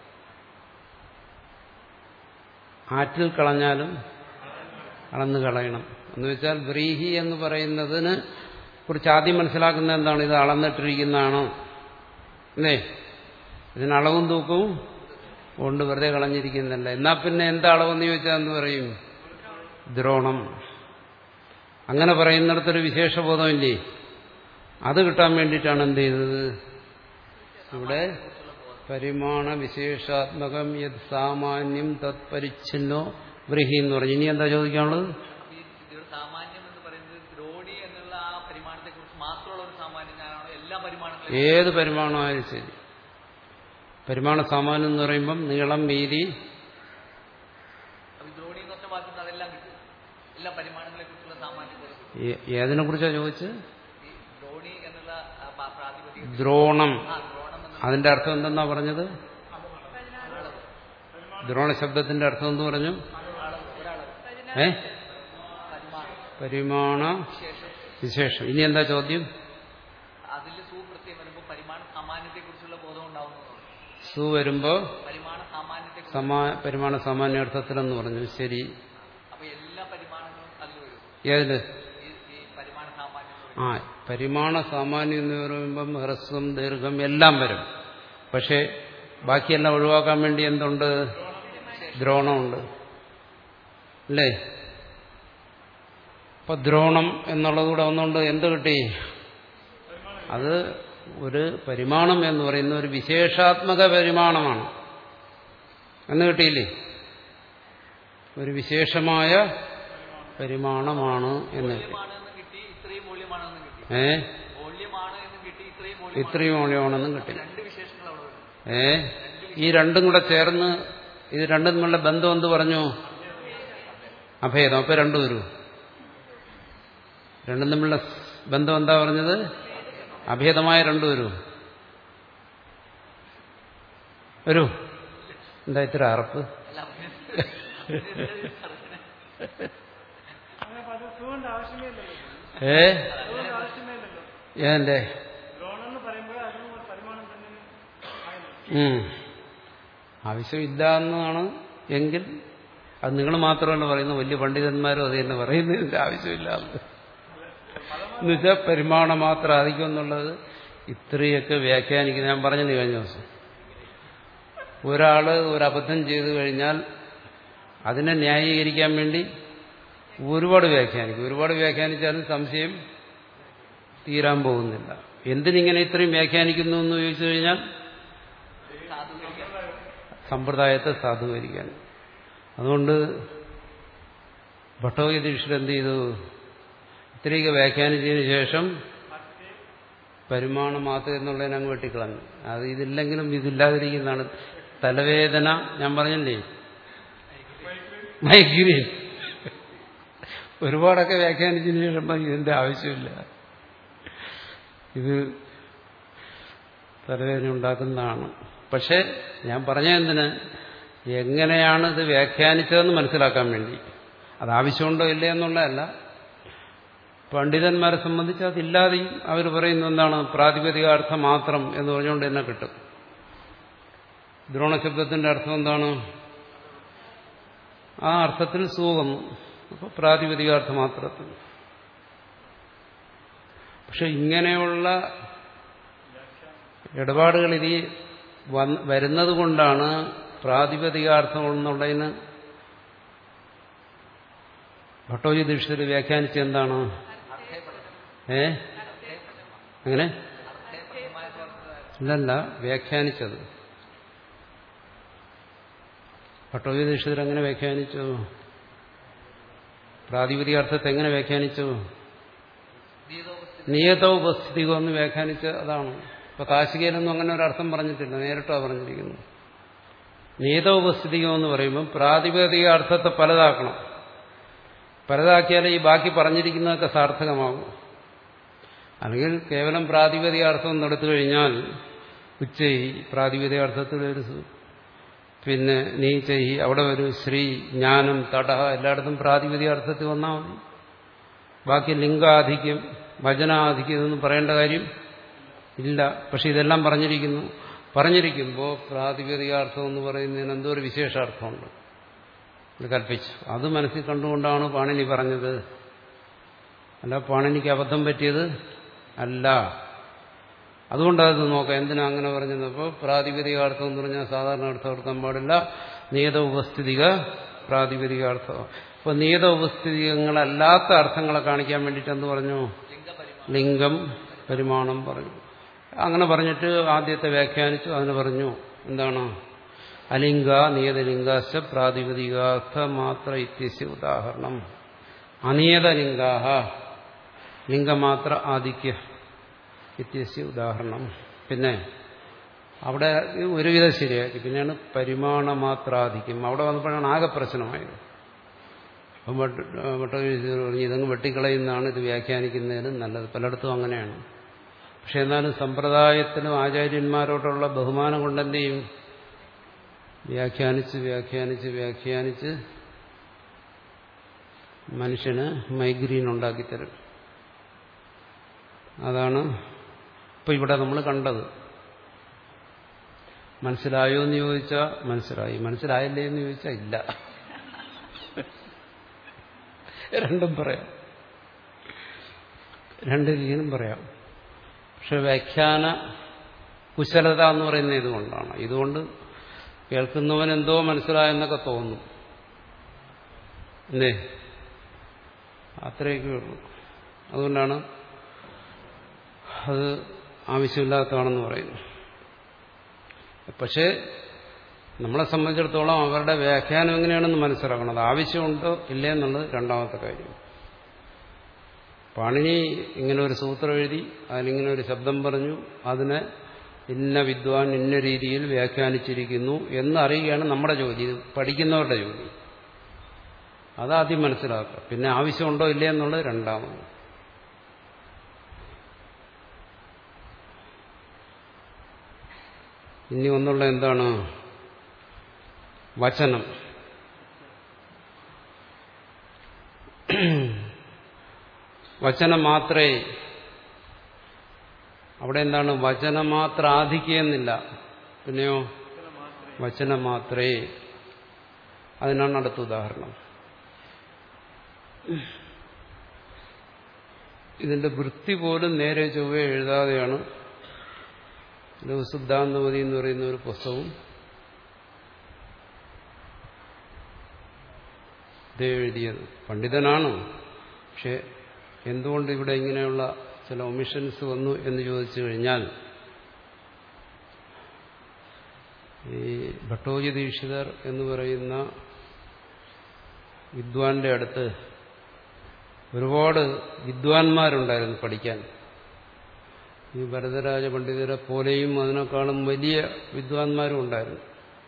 ആറ്റിൽ കളഞ്ഞാലും അളന്ന് കളയണം എന്ന് വെച്ചാൽ വ്രീഹി എന്ന് പറയുന്നതിന് കുറിച്ച് ആദ്യം മനസ്സിലാക്കുന്ന എന്താണ് ഇത് അളന്നിട്ടിരിക്കുന്നതാണോ അല്ലേ ഇതിന് അളവും തൂക്കവും കൊണ്ട് വെറുതെ കളഞ്ഞിരിക്കുന്നില്ല എന്നാ പിന്നെ എന്താ അളവെന്ന് ചോദിച്ചാൽ എന്ത് പറയും ദ്രോണം അങ്ങനെ പറയുന്നിടത്തൊരു വിശേഷബോധമില്ലേ അത് കിട്ടാൻ വേണ്ടിയിട്ടാണ് എന്ത് ചെയ്തത് ഇവിടെ പരിമാണ വിശേഷാത്മകം യത് സാമാന്യം തത് പരിച്ഛിന്നോ ബ്രഹി എന്ന് പറഞ്ഞു ഇനി എന്താ ചോദിക്കാനുള്ളത് അപ്പൊ ഈ ഇതിയുടെ സാമാന്യം എന്ന് പറയുന്നത് ദ്രോണി എന്നുള്ള ആ പരിമാണത്തെ കുറിച്ച് മാത്രമുള്ള ഒരു സാമാന്യം ഞാനാണോ എല്ലാ പരിമാണങ്ങളും ഏത് പരിമാണമായാലും ശരി പരിമാണ സാമാന്യം എന്ന് പറയുമ്പം നീളം വീതി അപ്പൊ ഈ ദ്രോണി എന്ന് പറഞ്ഞ വാക്കിന് അതെല്ലാം കിട്ടും എല്ലാ പരിമാണങ്ങളെ കുറിച്ചുള്ള സാമാന്യ ബോധം കിട്ടും ഏ- ഏതിനെ കുറിച്ചാണ് ചോദിച്ചത് ഈ ദ്രോണി എന്നുള്ള ആ പ്രാ- പ്രാതിപതിക ദ്രോണം ആ ദ്രോണം എന്നുള്ള അതിന്റെ അർത്ഥം എന്തെന്നാ പറഞ്ഞത് ദ്രോണ ശബ്ദത്തിന്റെ അർത്ഥം എന്ത് പറഞ്ഞു ഏ പരിമാണ വിശേഷം ഇനി എന്താ ചോദ്യം അതിൽ സൂപ്രത്യം വരുമ്പോൾ പരിമാണ സാമാന്യത്തെ കുറിച്ചുള്ള ബോധം ഉണ്ടാവുന്നു സു വരുമ്പോ പരിമാണ സാമാന്യത്തെ സമാ പരിമാണ സാമാന്യാർത്ഥത്തിലെന്ന് പറഞ്ഞു ശരി അപ്പൊ എല്ലാ പരിമാണങ്ങളും അതിൽ വരും ഏതില് ഈ ഈ പരിമാണ സാമാന്യം എന്ന് പറയുന്നത്. ആ പരിമാണ സാമാന്യം എന്ന് പറയുമ്പം ഹ്രസ്വം ദീർഘം എല്ലാം വരും പക്ഷേ ബാക്കിയെല്ലാം ഒഴിവാക്കാൻ വേണ്ടി എന്തുണ്ട് ദ്രോണമുണ്ട് അല്ലേ അപ്പൊ ദ്രോണം എന്നുള്ളതുകൂടെ ഒന്നുകൊണ്ട് എന്ത് കിട്ടി അത് ഒരു പരിമാണം എന്ന് പറയുന്ന ഒരു വിശേഷാത്മക പരിമാണമാണ് എന്ന് കിട്ടിയില്ലേ ഒരു വിശേഷമായ പരിമാണമാണ് എന്ന് കിട്ടി മൂല്യമാണ് എന്നും കിട്ടി ഇത്രയും മൂല്യമാണെന്നും കിട്ടി ഏ മൂല്യമാണ് എന്നും കിട്ടി ഇത്രയും മൂല്യം ഇത്രയും മൂല്യമാണെന്നും കിട്ടി രണ്ട് വിശേഷങ്ങൾ അവിടെ വരും ഏ ഈ രണ്ടും കൂടെ ചേർന്ന് ഇത് രണ്ടും തമ്മിലുള്ള ബന്ധം എന്ത് പറഞ്ഞു അഭേദം അപ്പൊ രണ്ടു വരൂ രണ്ടും തമ്മിലുള്ള ബന്ധം എന്താ പറഞ്ഞത് അഭേദമായ രണ്ടു വരൂ വരൂ എന്താ ഇത്ര അറപ്പ് അല്ല അങ്ങനെ പല സുഖന്റെ ആവശ്യമേ ഇല്ലല്ലോ ഏ സുഖന്റെ ആവശ്യമേ ഇല്ലല്ലോ ഏന്റെ ദ്രോണം എന്ന് പറയുമ്പോൾ അതിനും ഒരു പരിമാണം തന്നെ ആയല്ലോ ഉം. ആവശ്യമില്ല എന്നാണ് എങ്കിൽ അത് നിങ്ങൾ മാത്രമല്ല പറയുന്നത് വലിയ പണ്ഡിതന്മാരും അത് തന്നെ പറയുന്നതിന്റെ ആവശ്യമില്ല എന്ന് എന്നുവെച്ചാൽ പരിമാണം മാത്രം അധികം എന്നുള്ളത് ഇത്രയൊക്കെ വ്യാഖ്യാനിക്കുന്ന ഞാൻ പറഞ്ഞത് കഴിഞ്ഞ ദിവസം ഒരാള് ഒരു അബദ്ധം ചെയ്തു കഴിഞ്ഞാൽ അതിനെ ന്യായീകരിക്കാൻ വേണ്ടി ഒരുപാട് വ്യാഖ്യാനിക്കും ഒരുപാട് വ്യാഖ്യാനിച്ചാലും സംശയം തീരാൻ പോകുന്നില്ല എന്തിനിങ്ങനെ ഇത്രയും വ്യാഖ്യാനിക്കുന്നു എന്ന് ചോദിച്ചു കഴിഞ്ഞാൽ സമ്പ്രദായത്തെ സാധൂകരിക്കാൻ അതുകൊണ്ട് ഭട്ടോഗീതീക്ഷർ എന്ത് ചെയ്തു ഇത്രയൊക്കെ വ്യാഖ്യാനിച്ചതിന് ശേഷം പരിമാണം മാത്രം എന്നുള്ളതിനെ അങ്ങ് വെട്ടിക്കളഞ്ഞു അത് ഇതില്ലെങ്കിലും ഇതില്ലാതിരിക്കുന്നതാണ് തലവേദന ഞാൻ പറഞ്ഞില്ലേ മൈഗ്രീൻ ഒരുപാടൊക്കെ വ്യാഖ്യാനിച്ചതിന് ശേഷം പറയും, ഇതിന്റെ ആവശ്യമില്ല ഇത് തലവേദന ഉണ്ടാക്കുന്നതാണ് പക്ഷെ ഞാൻ പറഞ്ഞ എന്തിന് എങ്ങനെയാണ് ഇത് വ്യാഖ്യാനിച്ചതെന്ന് മനസ്സിലാക്കാൻ വേണ്ടി അത് ആവശ്യമുണ്ടോ ഇല്ലേ എന്നുള്ളതല്ല പണ്ഡിതന്മാരെ സംബന്ധിച്ച് അതില്ലാതെയും അവർ പറയുന്നത് എന്താണ് പ്രാതിപതികാർത്ഥം മാത്രം എന്ന് പറഞ്ഞുകൊണ്ട് തന്നെ കിട്ടും ദ്രോണശബ്ദത്തിന്റെ അർത്ഥം എന്താണ് ആ അർത്ഥത്തിൽ സൂകുന്നു അപ്പോൾ പ്രാതിപതികാർത്ഥം മാത്രത്തിൽ പക്ഷെ ഇങ്ങനെയുള്ള ഇടപാടുകൾ ഇനി വന്ന് വരുന്നത് കൊണ്ടാണ് പ്രാതിപതികാർത്ഥം എന്നുള്ളതിന് ഭട്ടോജി ദീക്ഷിതർ വ്യാഖ്യാനിച്ച എന്താണ് ഏ അങ്ങനെ ഇല്ലല്ല വ്യാഖ്യാനിച്ചത് ഭട്ടോജി ദീക്ഷിതർ എങ്ങനെ വ്യാഖ്യാനിച്ചു പ്രാതിപതിക അർത്ഥത്തെ എങ്ങനെ വ്യാഖ്യാനിച്ചു നിയത ഉപസ്ഥിതികോ എന്ന് വ്യാഖ്യാനിച്ച അതാണ് ഇപ്പൊ കാശികയിലൊന്നും അങ്ങനെ ഒരു അർത്ഥം പറഞ്ഞിട്ടില്ല നേരിട്ടാ പറഞ്ഞിരിക്കുന്നു നിയത ഉപസ്ഥിതികോ എന്ന് പറയുമ്പോൾ പ്രാതിപതിക അർത്ഥത്തെ പലതാക്കണം പലതാക്കിയാലേ ഈ ബാക്കി പറഞ്ഞിരിക്കുന്നതൊക്കെ സാർത്ഥകമാകും അല്ലെങ്കിൽ കേവലം പ്രാതിപതിക അർത്ഥം നടത്തു കഴിഞ്ഞാൽ ഉച്ചൈ പ്രാതിപതിക അർത്ഥത്തിൽ ഒരു സു- പിന്നെ നീച്ചൈ അവിടെ ഒരു ശ്രീ ജ്ഞാനം തടഹ എല്ലായിടത്തും പ്രാതിപതിക അർത്ഥത്തിൽ വന്നാൽ മതി ബാക്കി ലിംഗാധിക്യം വചനാധിക്യം ഇതൊന്നും പറയേണ്ട കാര്യം ഇല്ല പക്ഷെ ഇതെല്ലാം പറഞ്ഞിരിക്കുന്നു പറഞ്ഞിരിക്കുമ്പോൾ പ്രാതിപതികാർത്ഥം എന്ന് പറയുന്നതിന് എന്തോ ഒരു വിശേഷാർത്ഥമുണ്ട് ഇത് കൽപ്പിച്ചു അത് മനസ്സിൽ കണ്ടുകൊണ്ടാണ് പാണിനി പറഞ്ഞത് അല്ല പാണിനിക്ക് അബദ്ധം പറ്റിയത് അല്ല അതുകൊണ്ടത് നോക്കാം എന്തിനാ അങ്ങനെ പറഞ്ഞപ്പോൾ പ്രാതിപതികാർത്ഥം എന്ന് പറഞ്ഞാൽ സാധാരണ അർത്ഥം എടുക്കാൻ പാടില്ല നിയത ഉപസ്ഥിതിക പ്രാതിപതികാർത്ഥം അപ്പോൾ നിയത ഉപസ്ഥിതികങ്ങളല്ലാത്ത അർത്ഥങ്ങളെ കാണിക്കാൻ വേണ്ടിയിട്ട് എന്ത് പറഞ്ഞു ലിംഗം പരിമാണം പറഞ്ഞു അങ്ങനെ പറഞ്ഞിട്ട് ആദ്യത്തെ വ്യാഖ്യാനിച്ചു അതിന് പറഞ്ഞു എന്താണ് അലിംഗ നിയതലിംഗാശ പ്രാതിപതികാർത്ഥ മാത്ര ഇത്യസ്യ ഉദാഹരണം അനിയതലിംഗാഹ ലിംഗമാത്ര ആദിക്യ ഇത്യസ്യ ഉദാഹരണം പിന്നെ അവിടെ ഒരുവിധം ശരിയാക്കി പിന്നെയാണ് പരിമാണമാത്രാധിക്യം അവിടെ വന്നപ്പോഴാണ് ആകെ പ്രശ്നമായത് അപ്പം ഭട്ടതിരി പറഞ്ഞു ഇതങ്ങ് വെട്ടിക്കളയുന്നതാണ് ഇത് വ്യാഖ്യാനിക്കുന്നതിന് നല്ലത് പലയിടത്തും അങ്ങനെയാണ് പക്ഷെ എന്നാലും സമ്പ്രദായത്തിനും ആചാര്യന്മാരോടുള്ള ബഹുമാനം കൊണ്ടെന്ത് ചെയ്യും വ്യാഖ്യാനിച്ച് വ്യാഖ്യാനിച്ച് വ്യാഖ്യാനിച്ച് മനുഷ്യന് മൈഗ്രീൻ ഉണ്ടാക്കിത്തരും അതാണ് ഇപ്പൊ ഇവിടെ നമ്മൾ കണ്ടത് മനസ്സിലായോ എന്ന് ചോദിച്ചാൽ മനസ്സിലായി മനസ്സിലായില്ലേ എന്ന് ചോദിച്ചാൽ ഇല്ല രണ്ടും പറയാം രണ്ട് രീതിയിലും പറയാം പക്ഷെ വ്യാഖ്യാന കുശലത എന്ന് പറയുന്നത് ഇതുകൊണ്ടാണ് ഇതുകൊണ്ട് കേൾക്കുന്നവൻ എന്തോ മനസ്സിലായെന്നൊക്കെ തോന്നും അല്ലേ അത്രയൊക്കെ ഉള്ളൂ അതുകൊണ്ടാണ് അത് ആവശ്യമില്ലാത്തതാണെന്ന് പറയുന്നു പക്ഷേ നമ്മളെ സംബന്ധിച്ചിടത്തോളം അവരുടെ വ്യാഖ്യാനം എങ്ങനെയാണെന്ന് മനസ്സിലാക്കണം അത് ആവശ്യമുണ്ടോ ഇല്ലേ എന്നുള്ളത് രണ്ടാമത്തെ കാര്യം പാണിനി ഇങ്ങനെ ഒരു സൂത്രം എഴുതി അതിലിങ്ങനെ ഒരു ശബ്ദം പറഞ്ഞു അതിനെ ഇന്ന വിദ്വാൻ ഇന്ന രീതിയിൽ വ്യാഖ്യാനിച്ചിരിക്കുന്നു എന്നറിയുകയാണ് നമ്മുടെ ജോലി ഇത് പഠിക്കുന്നവരുടെ ജോലി അതാദ്യം മനസ്സിലാക്കുക പിന്നെ ആവശ്യമുണ്ടോ ഇല്ലേ എന്നുള്ളത് രണ്ടാമത് ഇനി ഒന്നുള്ള എന്താണ് വചനം വചനം മാത്രേ അവിടെ എന്താണ് വചനം മാത്ര ആധിക്യെന്നില്ല പിന്നെയോ വചനം മാത്രേ അതിനാണ് അടുത്ത ഉദാഹരണം ഇതിന്റെ വൃത്തി പോലും നേരെ ചൊവ്വ എഴുതാതെയാണ് സിദ്ധാന്തമതി എന്ന് പറയുന്ന ഒരു പുസ്തകവും ഇത് എഴുതിയത് പണ്ഡിതനാണ് പക്ഷെ എന്തുകൊണ്ട് ഇവിടെ ഇങ്ങനെയുള്ള ചില ഒമിഷൻസ് വന്നു എന്ന് ചോദിച്ചു കഴിഞ്ഞാൽ ഈ ഭട്ടോജി ദീക്ഷിതർ എന്ന് പറയുന്ന വിദ്വാന്റെ അടുത്ത് ഒരുപാട് വിദ്വാൻമാരുണ്ടായിരുന്നു പഠിക്കാൻ ഈ ഭരതരാജ പണ്ഡിതരെ പോലെയും അതിനേക്കാളും വലിയ വിദ്വാൻമാരും ഉണ്ടായിരുന്നു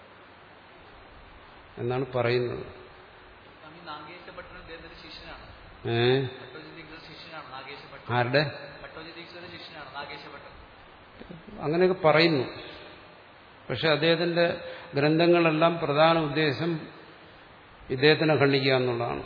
എന്നാണ് പറയുന്നത് സ്വാമി നാഗേശ ഭട്ടൻ അദ്ദേഹത്തിന്റെ ശിഷ്യനാണ് ഏ ഭട്ടോജി ദീക്ഷിതരുടെ ശിഷ്യനാണ് നാഗേശ ഭട്ടൻ ആരുടെ ഭട്ടോജി ദീക്ഷിതരുടെ ശിഷ്യനാണ് നാഗേശ ഭട്ടൻ അങ്ങനെയൊക്കെ പറയുന്നു പക്ഷെ അദ്ദേഹത്തിന്റെ ഗ്രന്ഥങ്ങളെല്ലാം പ്രധാന ഉദ്ദേശം ഇദ്ദേഹത്തിനെ ഖണ്ഡിക്കുക എന്നുള്ളതാണ്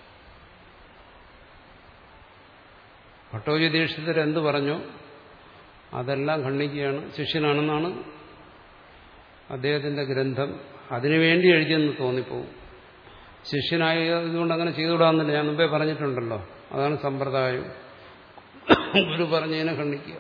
ഭട്ടോജി ദീക്ഷിതർ എന്ത് പറഞ്ഞു അതെല്ലാം ഖണ്ഡിക്കുകയാണ് ശിഷ്യനാണെന്നാണ് അദ്ദേഹത്തിന്റെ ഗ്രന്ഥം അതിനുവേണ്ടി എഴുതിയെന്ന് തോന്നിപ്പോവും ശിഷ്യനായതുകൊണ്ട് അങ്ങനെ ചെയ്തുകൂടാന്നില്ല ഞാൻ മുമ്പേ പറഞ്ഞിട്ടുണ്ടല്ലോ അതാണ് സമ്പ്രദായം ഗുരു പറഞ്ഞതിനെ ഖണ്ഡിക്കുക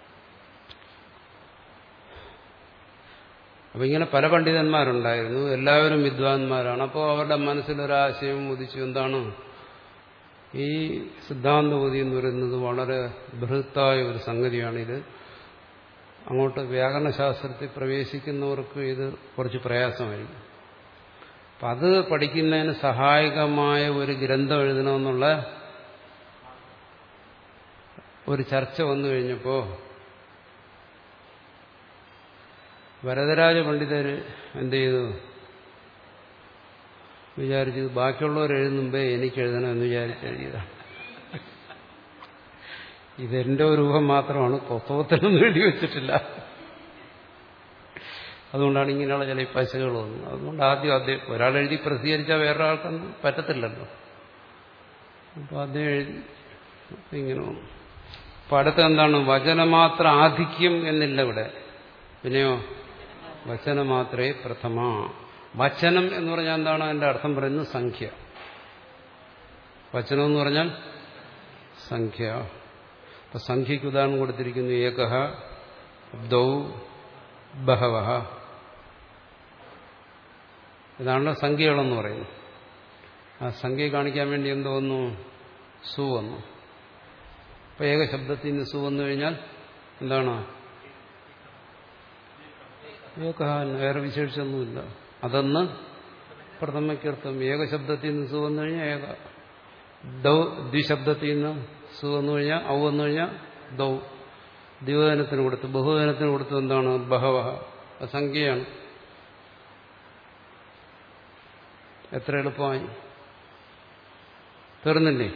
അപ്പൊ ഇങ്ങനെ പല പണ്ഡിതന്മാരുണ്ടായിരുന്നു എല്ലാവരും വിദ്വാൻമാരാണ് അപ്പോൾ അവരുടെ മനസ്സിലൊരാശയം ഉദിച്ചു എന്താണ് ഈ സിദ്ധാന്തബോധി എന്ന് പറയുന്നത് വളരെ ബൃഹത്തായ ഒരു സംഗതിയാണിത് അങ്ങോട്ട് വ്യാകരണശാസ്ത്രത്തിൽ പ്രവേശിക്കുന്നവർക്ക് ഇത് കുറച്ച് പ്രയാസമായിരിക്കും അപ്പം അത് പഠിക്കുന്നതിന് സഹായകമായ ഒരു ഗ്രന്ഥം എഴുതണമെന്നുള്ള ഒരു ചർച്ച വന്നു കഴിഞ്ഞപ്പോൾ വരദരാജ പണ്ഡിതർ എന്ത് ചെയ്തു വിചാരിച്ചത് ബാക്കിയുള്ളവർ എഴുതുമ്പേ എനിക്ക് എഴുതണം എന്ന് വിചാരിച്ച് എഴുതിയതാണ് ഇതെന്റെ ഒരു ഊഹം മാത്രമാണ് പുസ്തകത്തിനൊന്നും എഴുതി വെച്ചിട്ടില്ല അതുകൊണ്ടാണ് ഇങ്ങനെയുള്ള ചില പശകൾ വന്നത് അതുകൊണ്ട് ആദ്യം അദ്ദേഹം ഒരാൾ എഴുതി പ്രസിദ്ധീകരിച്ചാൽ വേറൊരാൾക്കൊന്നും പറ്റത്തില്ലല്ലോ അപ്പോൾ അദ്ദേഹം എഴുതി അപ്പൊ ഇങ്ങനെ വന്നു അപ്പൊ അടുത്ത എന്താണ് വചനമാത്ര ആധിക്യം എന്നില്ല ഇവിടെ പിന്നെയോ വചനമാത്രേ പ്രഥമ വചനം എന്ന് പറഞ്ഞാൽ എന്താണ് അതിന്റെ അർത്ഥം പറയുന്നത് സംഖ്യ വചനം എന്ന് പറഞ്ഞാൽ സംഖ്യ അപ്പൊ സംഖ്യയ്ക്ക് ഉദാഹരണം കൊടുത്തിരിക്കുന്നു ഏകഹ ദൗ ബഹവ ഇതാണല്ലോ സംഖ്യകളെന്ന് പറയുന്നത് ആ സംഖ്യ കാണിക്കാൻ വേണ്ടി എന്തോ വന്നു സു വന്നു അപ്പൊ ഏക ശബ്ദത്തിൽ നിന്ന് സു വന്നു കഴിഞ്ഞാൽ എന്താണ് ഏകഹ വേറെ വിശേഷിച്ചൊന്നുമില്ല അതെന്ന് പ്രഥമയ്ക്കർത്ഥം ഏകശബ്ദത്തിൽ നിന്ന് സു വന്നു കഴിഞ്ഞാൽ ഏക ദൗ ദ്വിശബ്ദത്തിൽ നിന്ന് സു വന്നു കഴിഞ്ഞാൽ ഔ വന്നു കഴിഞ്ഞാൽ ദൗ ദ്വിവചനത്തിന് കൊടുത്ത് ബഹുവചനത്തിന് കൊടുത്ത് എന്താണ് ബഹവ സംഖ്യയാണ് എത്ര എളുപ്പമായി തീർന്നില്ലേ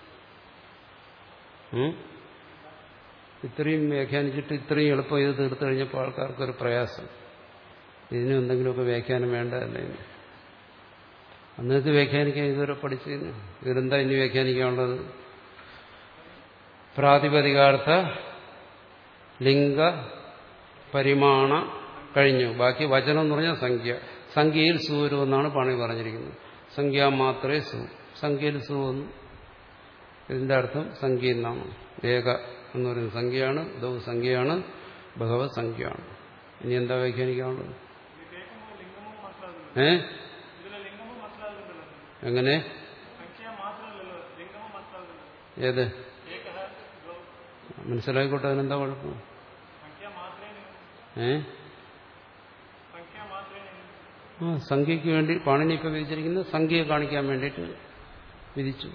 ഉം? ഇത്രയും വ്യാഖ്യാനിച്ചിട്ട് ഇത്രയും എളുപ്പം ഇത് തീർത്തു കഴിഞ്ഞപ്പോൾ ആൾക്കാർക്കൊരു പ്രയാസം ഇതിനും എന്തെങ്കിലുമൊക്കെ വ്യാഖ്യാനം വേണ്ടതല്ലേ ഇനി? അന്നത്തെ വ്യാഖ്യാനിക്കാൻ ഇതുവരെ പഠിച്ചതിന് ഇതിലെന്താ ഇനി വ്യാഖ്യാനിക്കാനുള്ളത് പ്രാതിപതികാർത്ഥ ലിംഗ പരിമാണ കഴിഞ്ഞു ബാക്കി വചനം എന്ന് പറഞ്ഞാൽ സംഖ്യ സംഖ്യയിൽ സൂരു എന്നാണ് പണി പറഞ്ഞിരിക്കുന്നത് സംഖ്യ മാത്രമേ സു സംഖ്യയിൽ സു വന്നു ഇതിന്റെ അർത്ഥം സംഖ്യ എന്നാണ് ഏക എന്ന് പറയുന്ന സംഖ്യയാണ് ദൗ സംഖ്യയാണ് ഭഗവത് സംഖ്യയാണ് ഇനി എന്താ വ്യാഖ്യാനിക്കാനുള്ളത് ഇത് കേൾക്കുമ്പോൾ ലിംഗമോ മനസ്സിലാകുന്നുണ്ട് ഏ ഇതിലെ ലിംഗമോ മനസ്സിലാകുന്നുണ്ടല്ലോ എങ്ങനെ സംഖ്യ മാത്രമല്ലല്ലോ ലിംഗമോ മനസ്സിലാകുന്നുണ്ട് ഏത് ഏകഹ ദ്വൗ. മനസ്സിലായിക്കോട്ടെ അതിനെന്താ കുഴപ്പം സംഖ്യ മാത്രമേ നിങ്ങ- ഏ സംഖ്യ മാത്രമേ നിങ്ങ- ആ സംഖ്യയ്ക്ക് വേണ്ടി പാണിനി ഇപ്പൊ വിധിച്ചിരിക്കുന്നത് സംഖ്യയെ കാണിക്കാൻ വേണ്ടിയിട്ട് വിധിച്ചു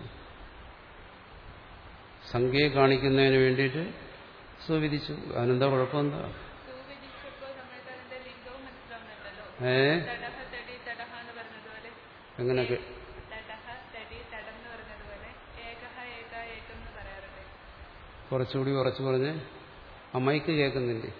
സംഖ്യയെ കാണിക്കുന്നതിന് വേണ്ടിയിട്ട് സുവിധിച്ചു അതിനെന്താ കുഴപ്പമെന്താ സൂവിധിച്ചപ്പോ നമ്മൾക്ക് അതിന്റെ ലിംഗവും മനസ്സിലാവുന്നുണ്ടല്ലോ ഏ തടഹ തടി തടഹ എന്ന് പറഞ്ഞതുപോലെ എങ്ങനെയൊക്കെ തടഹ തടി തടം എന്ന് പറഞ്ഞതുപോലെ ഏകഹ ഏക ഏകം എന്ന് പറയാറുണ്ട് കുറച്ചുകൂടി കുറച്ച് പറഞ്ഞ് അമ്മയ്ക്ക് കേൾക്കുന്നില്ലേ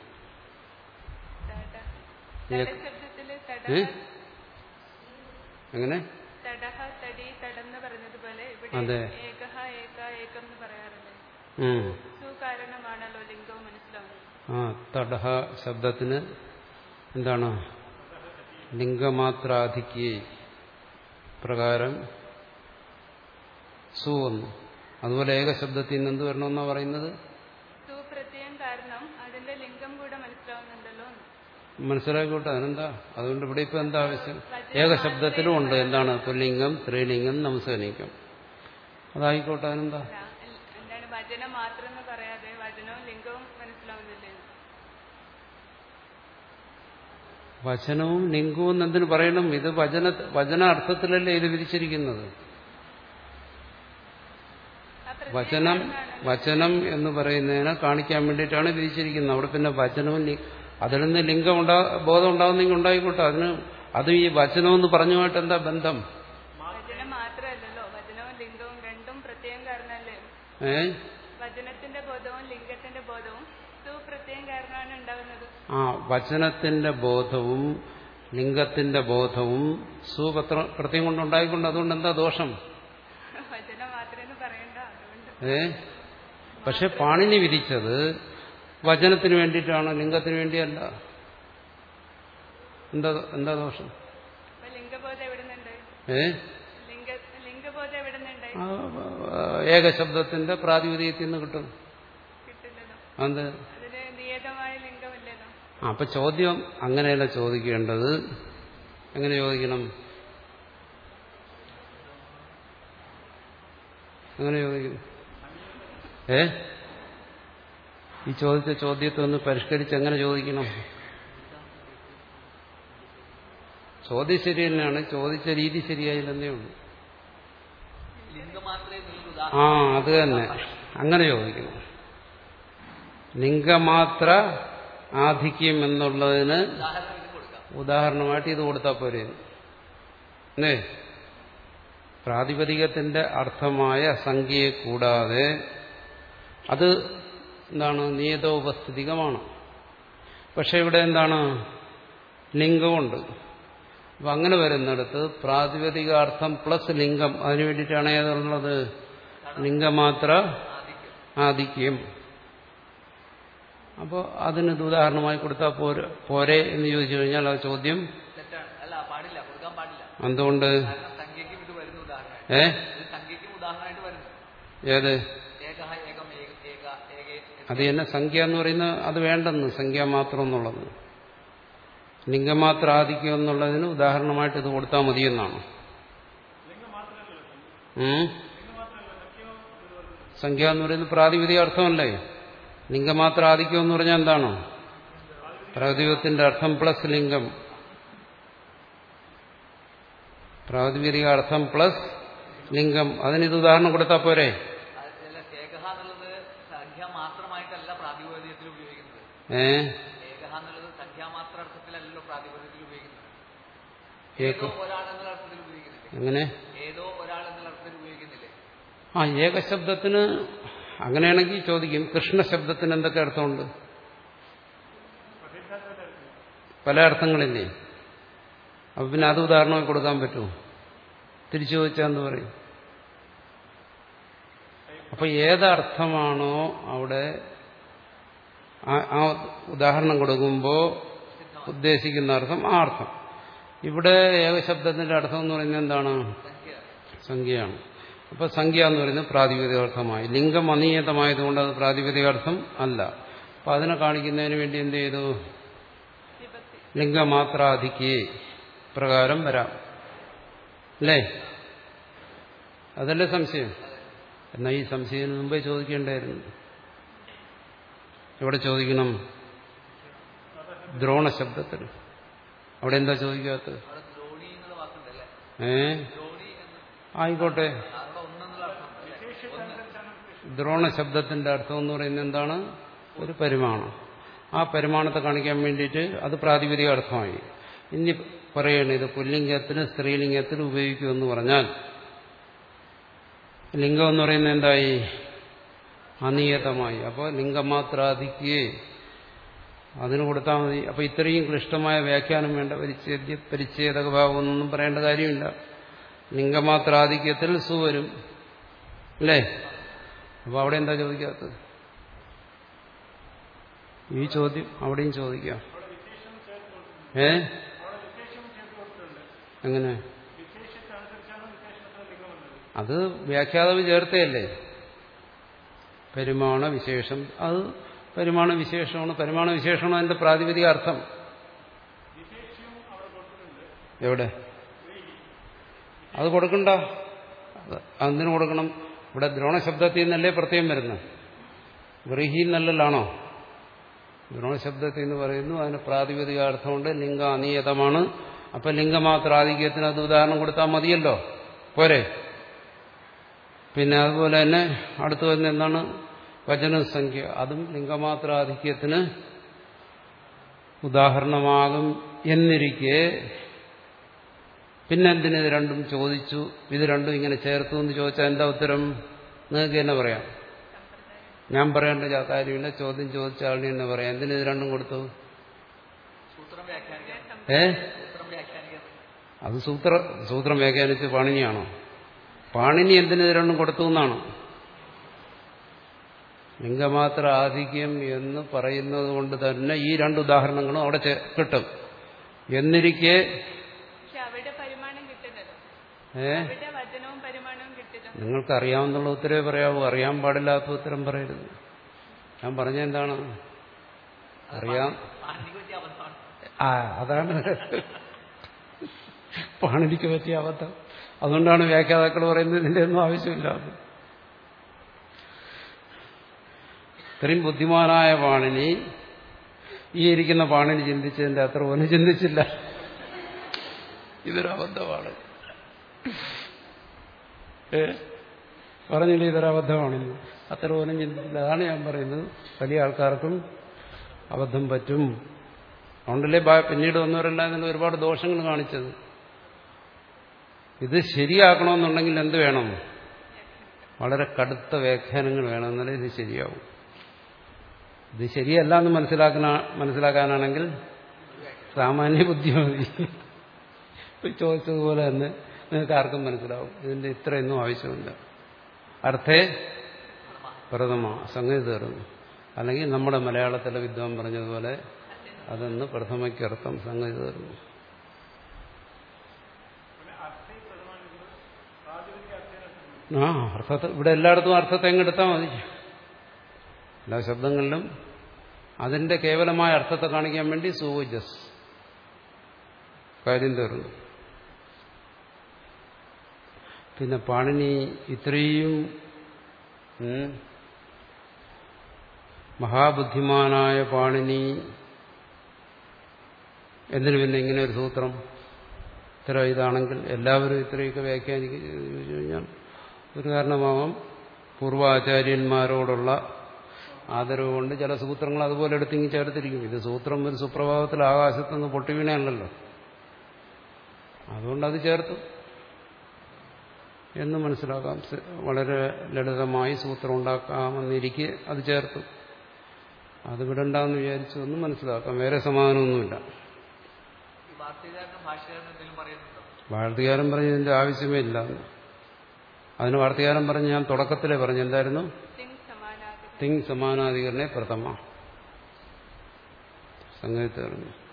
തട ഏക- തടശബ്ദത്തില് ഏ? തടഹ എങ്ങനെ തടഹ തടി തടം എന്ന് പറഞ്ഞതുപോലെ ഇവിടെ അതെ. ഏകഹ ഏക ഏകം എന്ന് പറയാറുണ്ട് ഉം. സു കാരണമാണല്ലോ ലിംഗവും മനസ്സിലാവുന്നത് ആ തടഹ ശബ്ദത്തിന് എന്താണ് ലിംഗമാത്രാധിക്യേ പ്രകാരം സു വന്നു അതുപോലെ ഏക ശബ്ദത്തിൽ നിന്ന് എന്ത് വരണമെന്നാ പറയുന്നത് സു പ്രത്യയം കാരണം അതിന്റെ ലിംഗം കൂടെ മനസ്സിലാവുന്നുണ്ടല്ലോ എന്ന്. മനസ്സിലാക്കിക്കോട്ടെ അതിനെന്താ അതുകൊണ്ട് ഇവിടെ ഇപ്പൊ എന്താ ആവശ്യം ഏകശബ്ദത്തിലും ഉണ്ട് എന്താണ് പുല്ലിംഗം സ്ത്രീലിംഗം നംസലിംഗം അതായിക്കോട്ടെ അതിനെന്താ അല്ല, എൽ- എന്താണ് വചനം മാത്രം എന്ന് പറയാതെ വചനവും ലിംഗവും മനസ്സിലാവുന്നില്ലേ വചനവും ലിംഗവും എന്ന് എന്തിനു പറയണം ഇത് വചന വചന അർത്ഥത്തിലല്ലേ ഇത് വിധിച്ചിരിക്കുന്നത് ആ പ്രത്യേക വചനം കാരണമാണ്. വചനം എന്ന് പറയുന്നതിനെ കാണിക്കാൻ വേണ്ടിയിട്ടാണ് വിധിച്ചിരിക്കുന്നത് അവിടെ പിന്നെ വചനവും ലി- അതിൽ നിന്ന് ലിംഗം ഉണ്ടാ ബോധം ഉണ്ടാകുന്നെങ്കിൽ ഉണ്ടായിക്കോട്ടെ അതിന് അതും ഈ വചനം എന്ന് പറഞ്ഞുമായിട്ട് എന്താ ബന്ധം വചനം മാത്രമല്ലല്ലോ വചനവും ലിംഗവും രണ്ടും പ്രത്യേകം കാരണമല്ലേ ഏ വചനത്തിന്റെ ബോധവും ലിംഗത്തിന്റെ ബോധവും സുപ്രത്യേകം കാരണമാണ് ഉണ്ടാകുന്നത് ആ വചനത്തിന്റെ ബോധവും ലിംഗത്തിന്റെ ബോധവും സുപത്ര പ്രത്യേകം കൊണ്ടുണ്ടായിക്കൊണ്ട് അതുകൊണ്ട് എന്താ ദോഷം വചനം മാത്രമേ പറയണ്ട അതുകൊണ്ട് ഏ പക്ഷെ പാണിനി വിധിച്ചത് വചനത്തിന് വേണ്ടിയിട്ടാണ് ലിംഗത്തിന് വേണ്ടിയല്ല എന്താ എന്താ ദോഷം അപ്പൊ ലിംഗബോധം എവിടെ നിന്നുണ്ട് ഏ ലിംഗ ലിംഗബോധം എവിടെ നിന്നുണ്ട് ആ, ഏകശബ്ദത്തിന്റെ പ്രാതിപതികത്തിൽ നിന്ന് കിട്ടും കിട്ടില്ലല്ലോ അത് അതിന് നിയതമായ ലിംഗമില്ലല്ലോ ആ, അപ്പൊ ചോദ്യം അങ്ങനെയല്ല ചോദിക്കേണ്ടത് എങ്ങനെ ചോദിക്കണം എങ്ങനെ ചോദിക്കും ഏ ഈ ചോദിച്ച ചോദ്യത്തെ ഒന്ന് പരിഷ്കരിച്ച് എങ്ങനെ ചോദിക്കണം ചോദ്യം ശരി തന്നെയാണ് ചോദിച്ച രീതി ശരിയായില്ലെന്നേ ഉള്ളൂ ലിംഗം മാത്രമേ നിങ്ങൾക്ക് ആ ഉദാഹരണം അത് തന്നെ അങ്ങനെ ചോദിക്കണം ലിംഗമാത്ര ആധിക്യം എന്നുള്ളതിന് ഉദാഹരണം ഇത് കൊടുക്കാം ഉദാഹരണമായിട്ട് ഇത് കൊടുത്താൽ പോരെ അല്ലേ പ്രാതിപതികത്തിന്റെ അർത്ഥമായ സംഖ്യയെ കൂടാതെ അത് എന്താണ് നിയതോപസ്ഥിതികമാണ് പക്ഷെ ഇവിടെ എന്താണ് ലിംഗമുണ്ട് അപ്പൊ അങ്ങനെ വരുന്നിടത്ത് പ്രാതിപതികാർത്ഥം പ്ലസ് ലിംഗം അതിനു വേണ്ടിയിട്ടാണ് ഏതുള്ളത് ലിംഗമാത്ര ആധിക്യം അപ്പോൾ അതിന് ഇത് ഉദാഹരണമായി കൊടുത്താൽ പോരെ പോരെ എന്ന് ചോദിച്ചു കഴിഞ്ഞാൽ ആ ചോദ്യം തെറ്റാണ് അല്ല പാടില്ല കൊടുക്കാൻ പാടില്ല എന്തുകൊണ്ട് കാരണം സംഖ്യയ്ക്കും ഇത് വരുന്ന ഉദാഹരണമായിട്ട് ഏ ഇത് സംഖ്യയ്ക്കും ഉദാഹരണമായിട്ട് വരുന്നു ഏത് ഏക ഏകം ഏക ഏക ഏക അത് തന്നെ സംഖ്യ എന്ന് പറയുന്നത് അത് വേണ്ടെന്ന് സംഖ്യ മാത്രം എന്നുള്ളത് ലിംഗമാത്ര ആധിക്യം എന്നുള്ളതിന് ഉദാഹരണമായിട്ട് ഇത് കൊടുത്താൽ മതിയെന്നാണ് ഉം? സംഖ്യ എന്ന് പറയുന്നത് പ്രാതിപതിക അർത്ഥമല്ലേ ലിംഗമാത്ര ആധിക്യം എന്ന് പറഞ്ഞാൽ എന്താണ് പ്രാതിപത്യത്തിന്റെ അർത്ഥം പ്ലസ് ലിംഗം പ്രാതിപതിക അർത്ഥം പ്ലസ് ലിംഗം അതിന് ഇത് ഉദാഹരണം കൊടുത്താൽ പോരെ അതല്ല ഏകഹ എന്നുള്ളത് സംഖ്യ മാത്രമായിട്ടല്ല പ്രാതിപതികത്തിൽ ഉപയോഗിക്കുന്നത് ഏ ഏകഹ എന്നുള്ളത് സംഖ്യാമാത്ര അർത്ഥത്തിലല്ലല്ലോ പ്രാതിപതികത്തിൽ ഉപയോഗിക്കുന്നത് ഏക ഏതോ ഒരാൾ എന്നുള്ള അർത്ഥത്തിൽ ഉപയോഗിക്കുന്നില്ലേ എങ്ങനെ ഏതോ ഒരാൾ എന്നുള്ള അർത്ഥത്തിൽ ഉപയോഗിക്കുന്നില്ലേ ആ ഏകശബ്ദത്തിന് അങ്ങനെയാണെങ്കിൽ ചോദിക്കും കൃഷ്ണ ശബ്ദത്തിന് എന്തൊക്കെ അർത്ഥമുണ്ട് പല അർത്ഥങ്ങളില്ലേ അപ്പൊ പിന്നെ അത് ഉദാഹരണമായി കൊടുക്കാൻ പറ്റുമോ തിരിച്ചു ചോദിച്ചാൽ എന്ത് പറയും അപ്പൊ ഏതർത്ഥമാണോ അവിടെ ആ- ആ ഉദാഹരണം കൊടുക്കുമ്പോൾ ഉദ്ദേശിക്കുന്ന അർത്ഥം ആ അർത്ഥം ഇവിടെ ഏകശബ്ദത്തിന്റെ അർത്ഥം എന്ന് പറയുന്നത് എന്താണ് സംഖ്യ സംഖ്യയാണ് അപ്പൊ സംഖ്യ എന്ന് പറയുന്നത് പ്രാതിപതികാർത്ഥമായി ലിംഗം അനിയതമായതുകൊണ്ട് അത് പ്രാതിപതികാർത്ഥം അല്ല അപ്പൊ അതിനെ കാണിക്കുന്നതിന് വേണ്ടി എന്ത് ചെയ്തു വിഭക്തി ലിംഗമാത്രാധിക്ക് പ്രകാരം വരാം അല്ലേ അതല്ലേ സംശയം എന്നാൽ ഈ സംശയം മുമ്പേ ചോദിക്കേണ്ടായിരുന്നു എവിടെ ചോദിക്കണം ദ്രോണശബ്ദത്തിൽ അവിടെ എന്താ ചോദിക്കാത്തത് അവിടെ ദ്രോണി എന്നുള്ള വാക്കുണ്ടല്ലേ ഏ ദ്രോണി എന്ന് ആയിക്കോട്ടെ അവിടെ ഒന്നെന്നുള്ള അർത്ഥം അല്ലേ ഒന്ന് ദ്രോണശബ്ദത്തിന്റെ അർത്ഥം എന്ന് പറയുന്നത് എന്താണ് ഒരു പരിമാണം ആ പരിമാണത്തെ കാണിക്കാൻ വേണ്ടിയിട്ട് അത് പ്രാതിപതിക അർത്ഥമായി ഇനി പറയണ ഇത് പുല്ലിംഗത്തിന് സ്ത്രീലിംഗത്തിന് ഉപയോഗിക്കുമെന്ന് പറഞ്ഞാൽ ലിംഗം എന്ന് പറയുന്നത് എന്തായി അനിയതമായി അപ്പോൾ ലിംഗമാത്രാധിക്കുകയെ അതിന് കൊടുത്താൽ മതി അപ്പോൾ ഇത്രയും ക്ലിഷ്ടമായ വ്യാഖ്യാനം വേണ്ട പരിച്ഛേദ്യ പരിച്ഛേദക ഭാവമൊന്നും പറയേണ്ട കാര്യമില്ല ലിംഗമാത്രാധിക്യത്തിൽ സു വരും അല്ലേ അപ്പോൾ അവിടെ എന്താ ചോദിക്കാത്തത് ഈ ചോദ്യം അവിടെയും ചോദിക്കാം ഏ എങ്ങനെ അത് വ്യാഖ്യാതാവ് ചേർത്തയല്ലേ പരിമാണ വിശേഷം അത് പരിമാണ വിശേഷമാണ് പരിമാണ വിശേഷമാണ് അതിന്റെ പ്രാതിപതിക അർത്ഥം എവിടെ അത് കൊടുക്കണ്ട അത് എന്തിനു കൊടുക്കണം ഇവിടെ ദ്രോണശബ്ദത്തിൽ നിന്നല്ലേ പ്രത്യേകം വരുന്നത് വ്രീഹി എന്നല്ലാണോ ഗുണശബ്ദത്തിൽ എന്ന് പറയുന്നു അതിന് പ്രാതിപതിക അർത്ഥമുണ്ട് ലിംഗ അനിയതമാണ് അപ്പൊ ലിംഗമാത്രാധിക്യത്തിന് അത് ഉദാഹരണം കൊടുത്താൽ മതിയല്ലോ പോരെ പിന്നെ അതുപോലെ തന്നെ അടുത്ത് വരുന്ന എന്താണ് വചനസംഖ്യ അതും ലിംഗമാത്രാധിക്യത്തിന് ഉദാഹരണമാകും എന്നിരിക്കെ പിന്നെന്തിന് ഇത് രണ്ടും ചോദിച്ചു ഇത് രണ്ടും ഇങ്ങനെ ചേർത്തു എന്ന് ചോദിച്ചാൽ എന്താ ഉത്തരം നിങ്ങൾക്ക് തന്നെ പറയാം ഞാൻ പറയേണ്ട ച- കാര്യമില്ല ചോദ്യം ചോദിച്ച ആളിന് തന്നെ പറയാം എന്തിന് ഇത് രണ്ടും കൊടുത്തു സൂത്രം വ്യാഖ്യാനിക്കാൻ ഏ സൂത്രം വ്യാഖ്യാനിക്കാൻ അത് സൂത്ര സൂത്രം വ്യാഖ്യാനിച്ച് പാണിനിയാണോ പാണിനി എന്തിന് ഇത് രണ്ടും കൊടുത്തു എന്നാണ് ലിംഗമാത്ര ആധിക്യം എന്ന് പറയുന്നത് കൊണ്ട് തന്നെ ഈ രണ്ട് ഉദാഹരണങ്ങളും അവിടെ ചെ- കിട്ടും എന്നിരിക്കെ പക്ഷെ അവിടെ പരിമാണം കിട്ടുന്നത് ഏ അവിടെ വചനവും പരിമാണവും കിട്ടുന്നത് നിങ്ങൾക്ക് അറിയാവുന്നുള്ള ഉത്തരവേ പറയാവൂ അറിയാൻ പാടില്ലാത്ത ഉത്തരം പറയരുത് ഞാൻ പറഞ്ഞ എന്താണ് അറിയാം പാണിനിക്ക് പറ്റിയ അബദ്ധമാണ് ആ അതാണ് പാണിനിക്ക് പറ്റിയ അബദ്ധം അതുകൊണ്ടാണ് വ്യാഖ്യാതാക്കൾ പറയുന്നത് ഇതിന്റെ ഒന്നും ആവശ്യമില്ല ഇത്രയും ബുദ്ധിമാനായ പാണിനി ഈ ഇരിക്കുന്ന പാണിനി ചിന്തിച്ചതിന്റെ അത്ര ഒന്നും ചിന്തിച്ചില്ല ഇതൊരു അബദ്ധമാണ് ഏ പറഞ്ഞില്ല ഇതൊരു അബദ്ധമാണെന്ന് അത്ര പോലും ചിന്തിച്ചില്ല അതാണ് ഞാൻ പറയുന്നത് വലിയ ആൾക്കാർക്കും അബദ്ധം പറ്റും അതുകൊണ്ടല്ലേ ബാ- പിന്നീട് വന്നവരെല്ലാം ഇതിന് ഒരുപാട് ദോഷങ്ങൾ കാണിച്ചത് ഇത് ശരിയാക്കണമെന്നുണ്ടെങ്കിൽ എന്ത് വേണം വളരെ കടുത്ത വ്യാഖ്യാനങ്ങൾ വേണം എന്നാലേ ഇത് ശരിയാവും ഇത് ശരിയല്ല എന്ന് മനസ്സിലാക്കണ മനസ്സിലാക്കാനാണെങ്കിൽ സാമാന്യ ബുദ്ധി മതി ഇപ്പൊ ചോദിച്ചതുപോലെ തന്നെ നിങ്ങൾക്ക് ആർക്കും മനസ്സിലാവും ഇതിന്റെ ഇത്രയൊന്നും ആവശ്യമില്ല അർത്ഥേ പ്രഥമ സംഗതി തീർന്നു അല്ലെങ്കിൽ നമ്മുടെ മലയാളത്തിലെ വിദ്വാൻ പറഞ്ഞതുപോലെ അതൊന്ന് പ്രഥമയ്ക്കർത്ഥം സംഗതി തീർന്നു ആ അർത്ഥത്തെ ഇവിടെ എല്ലായിടത്തും അർത്ഥത്തെ എങ്ങെടുത്താൽ മതി എല്ലാ ശബ്ദങ്ങളിലും അതിന്റെ കേവലമായ അർത്ഥത്തെ കാണിക്കാൻ വേണ്ടി സൂജസ് കാര്യം തീർന്നു പിന്നെ പാണിനി ഇത്രയും ഉം, മഹാബുദ്ധിമാനായ പാണിനി എന്തിനു പിന്നെ ഇങ്ങനെ ഒരു സൂത്രം ഇത്ര ഇതാണെങ്കിൽ എല്ലാവരും ഇത്രയൊക്കെ വ്യാഖ്യാനിക്കുക ചോദിച്ചു കഴിഞ്ഞാൽ ഒരു കാരണമാവാം പൂർവാചാര്യന്മാരോടുള്ള ആദരവ് കൊണ്ട് ചില സൂത്രങ്ങൾ അതുപോലെ എടുത്തിങ്ങി ചേർത്തിരിക്കും ഇത് സൂത്രം ഒരു സുപ്രഭാതത്തിൽ ആകാശത്തുനിന്ന് പൊട്ടിവീണയല്ലല്ലോ അതുകൊണ്ട് അത് ചേർത്തു എന്ന് മനസ്സിലാക്കാം സ- വളരെ ലളിതമായി സൂത്രം ഉണ്ടാക്കാമെന്നിരിക്കെ അത് ചേർത്തു അത് വിടണ്ടെന്ന് വിചാരിച്ചു എന്ന് മനസ്സിലാക്കാം വേറെ സമാധാനമൊന്നുമില്ല ഈ വാർത്തകാരനും ഭാഷകാരനും എന്തെങ്കിലും പറയുന്നുണ്ടോ വാർത്തകാരൻ പറഞ്ഞതിന്റെ ആവശ്യമേ ഇല്ല അതിന് വാർത്തകാരൻ പറഞ്ഞ് ഞാൻ തുടക്കത്തിലേ പറഞ്ഞു എന്തായിരുന്നു സിംഗ് സമാനാകും തിങ് സമാനാധികരണേ പ്രഥമ സംഗതി തീർന്നു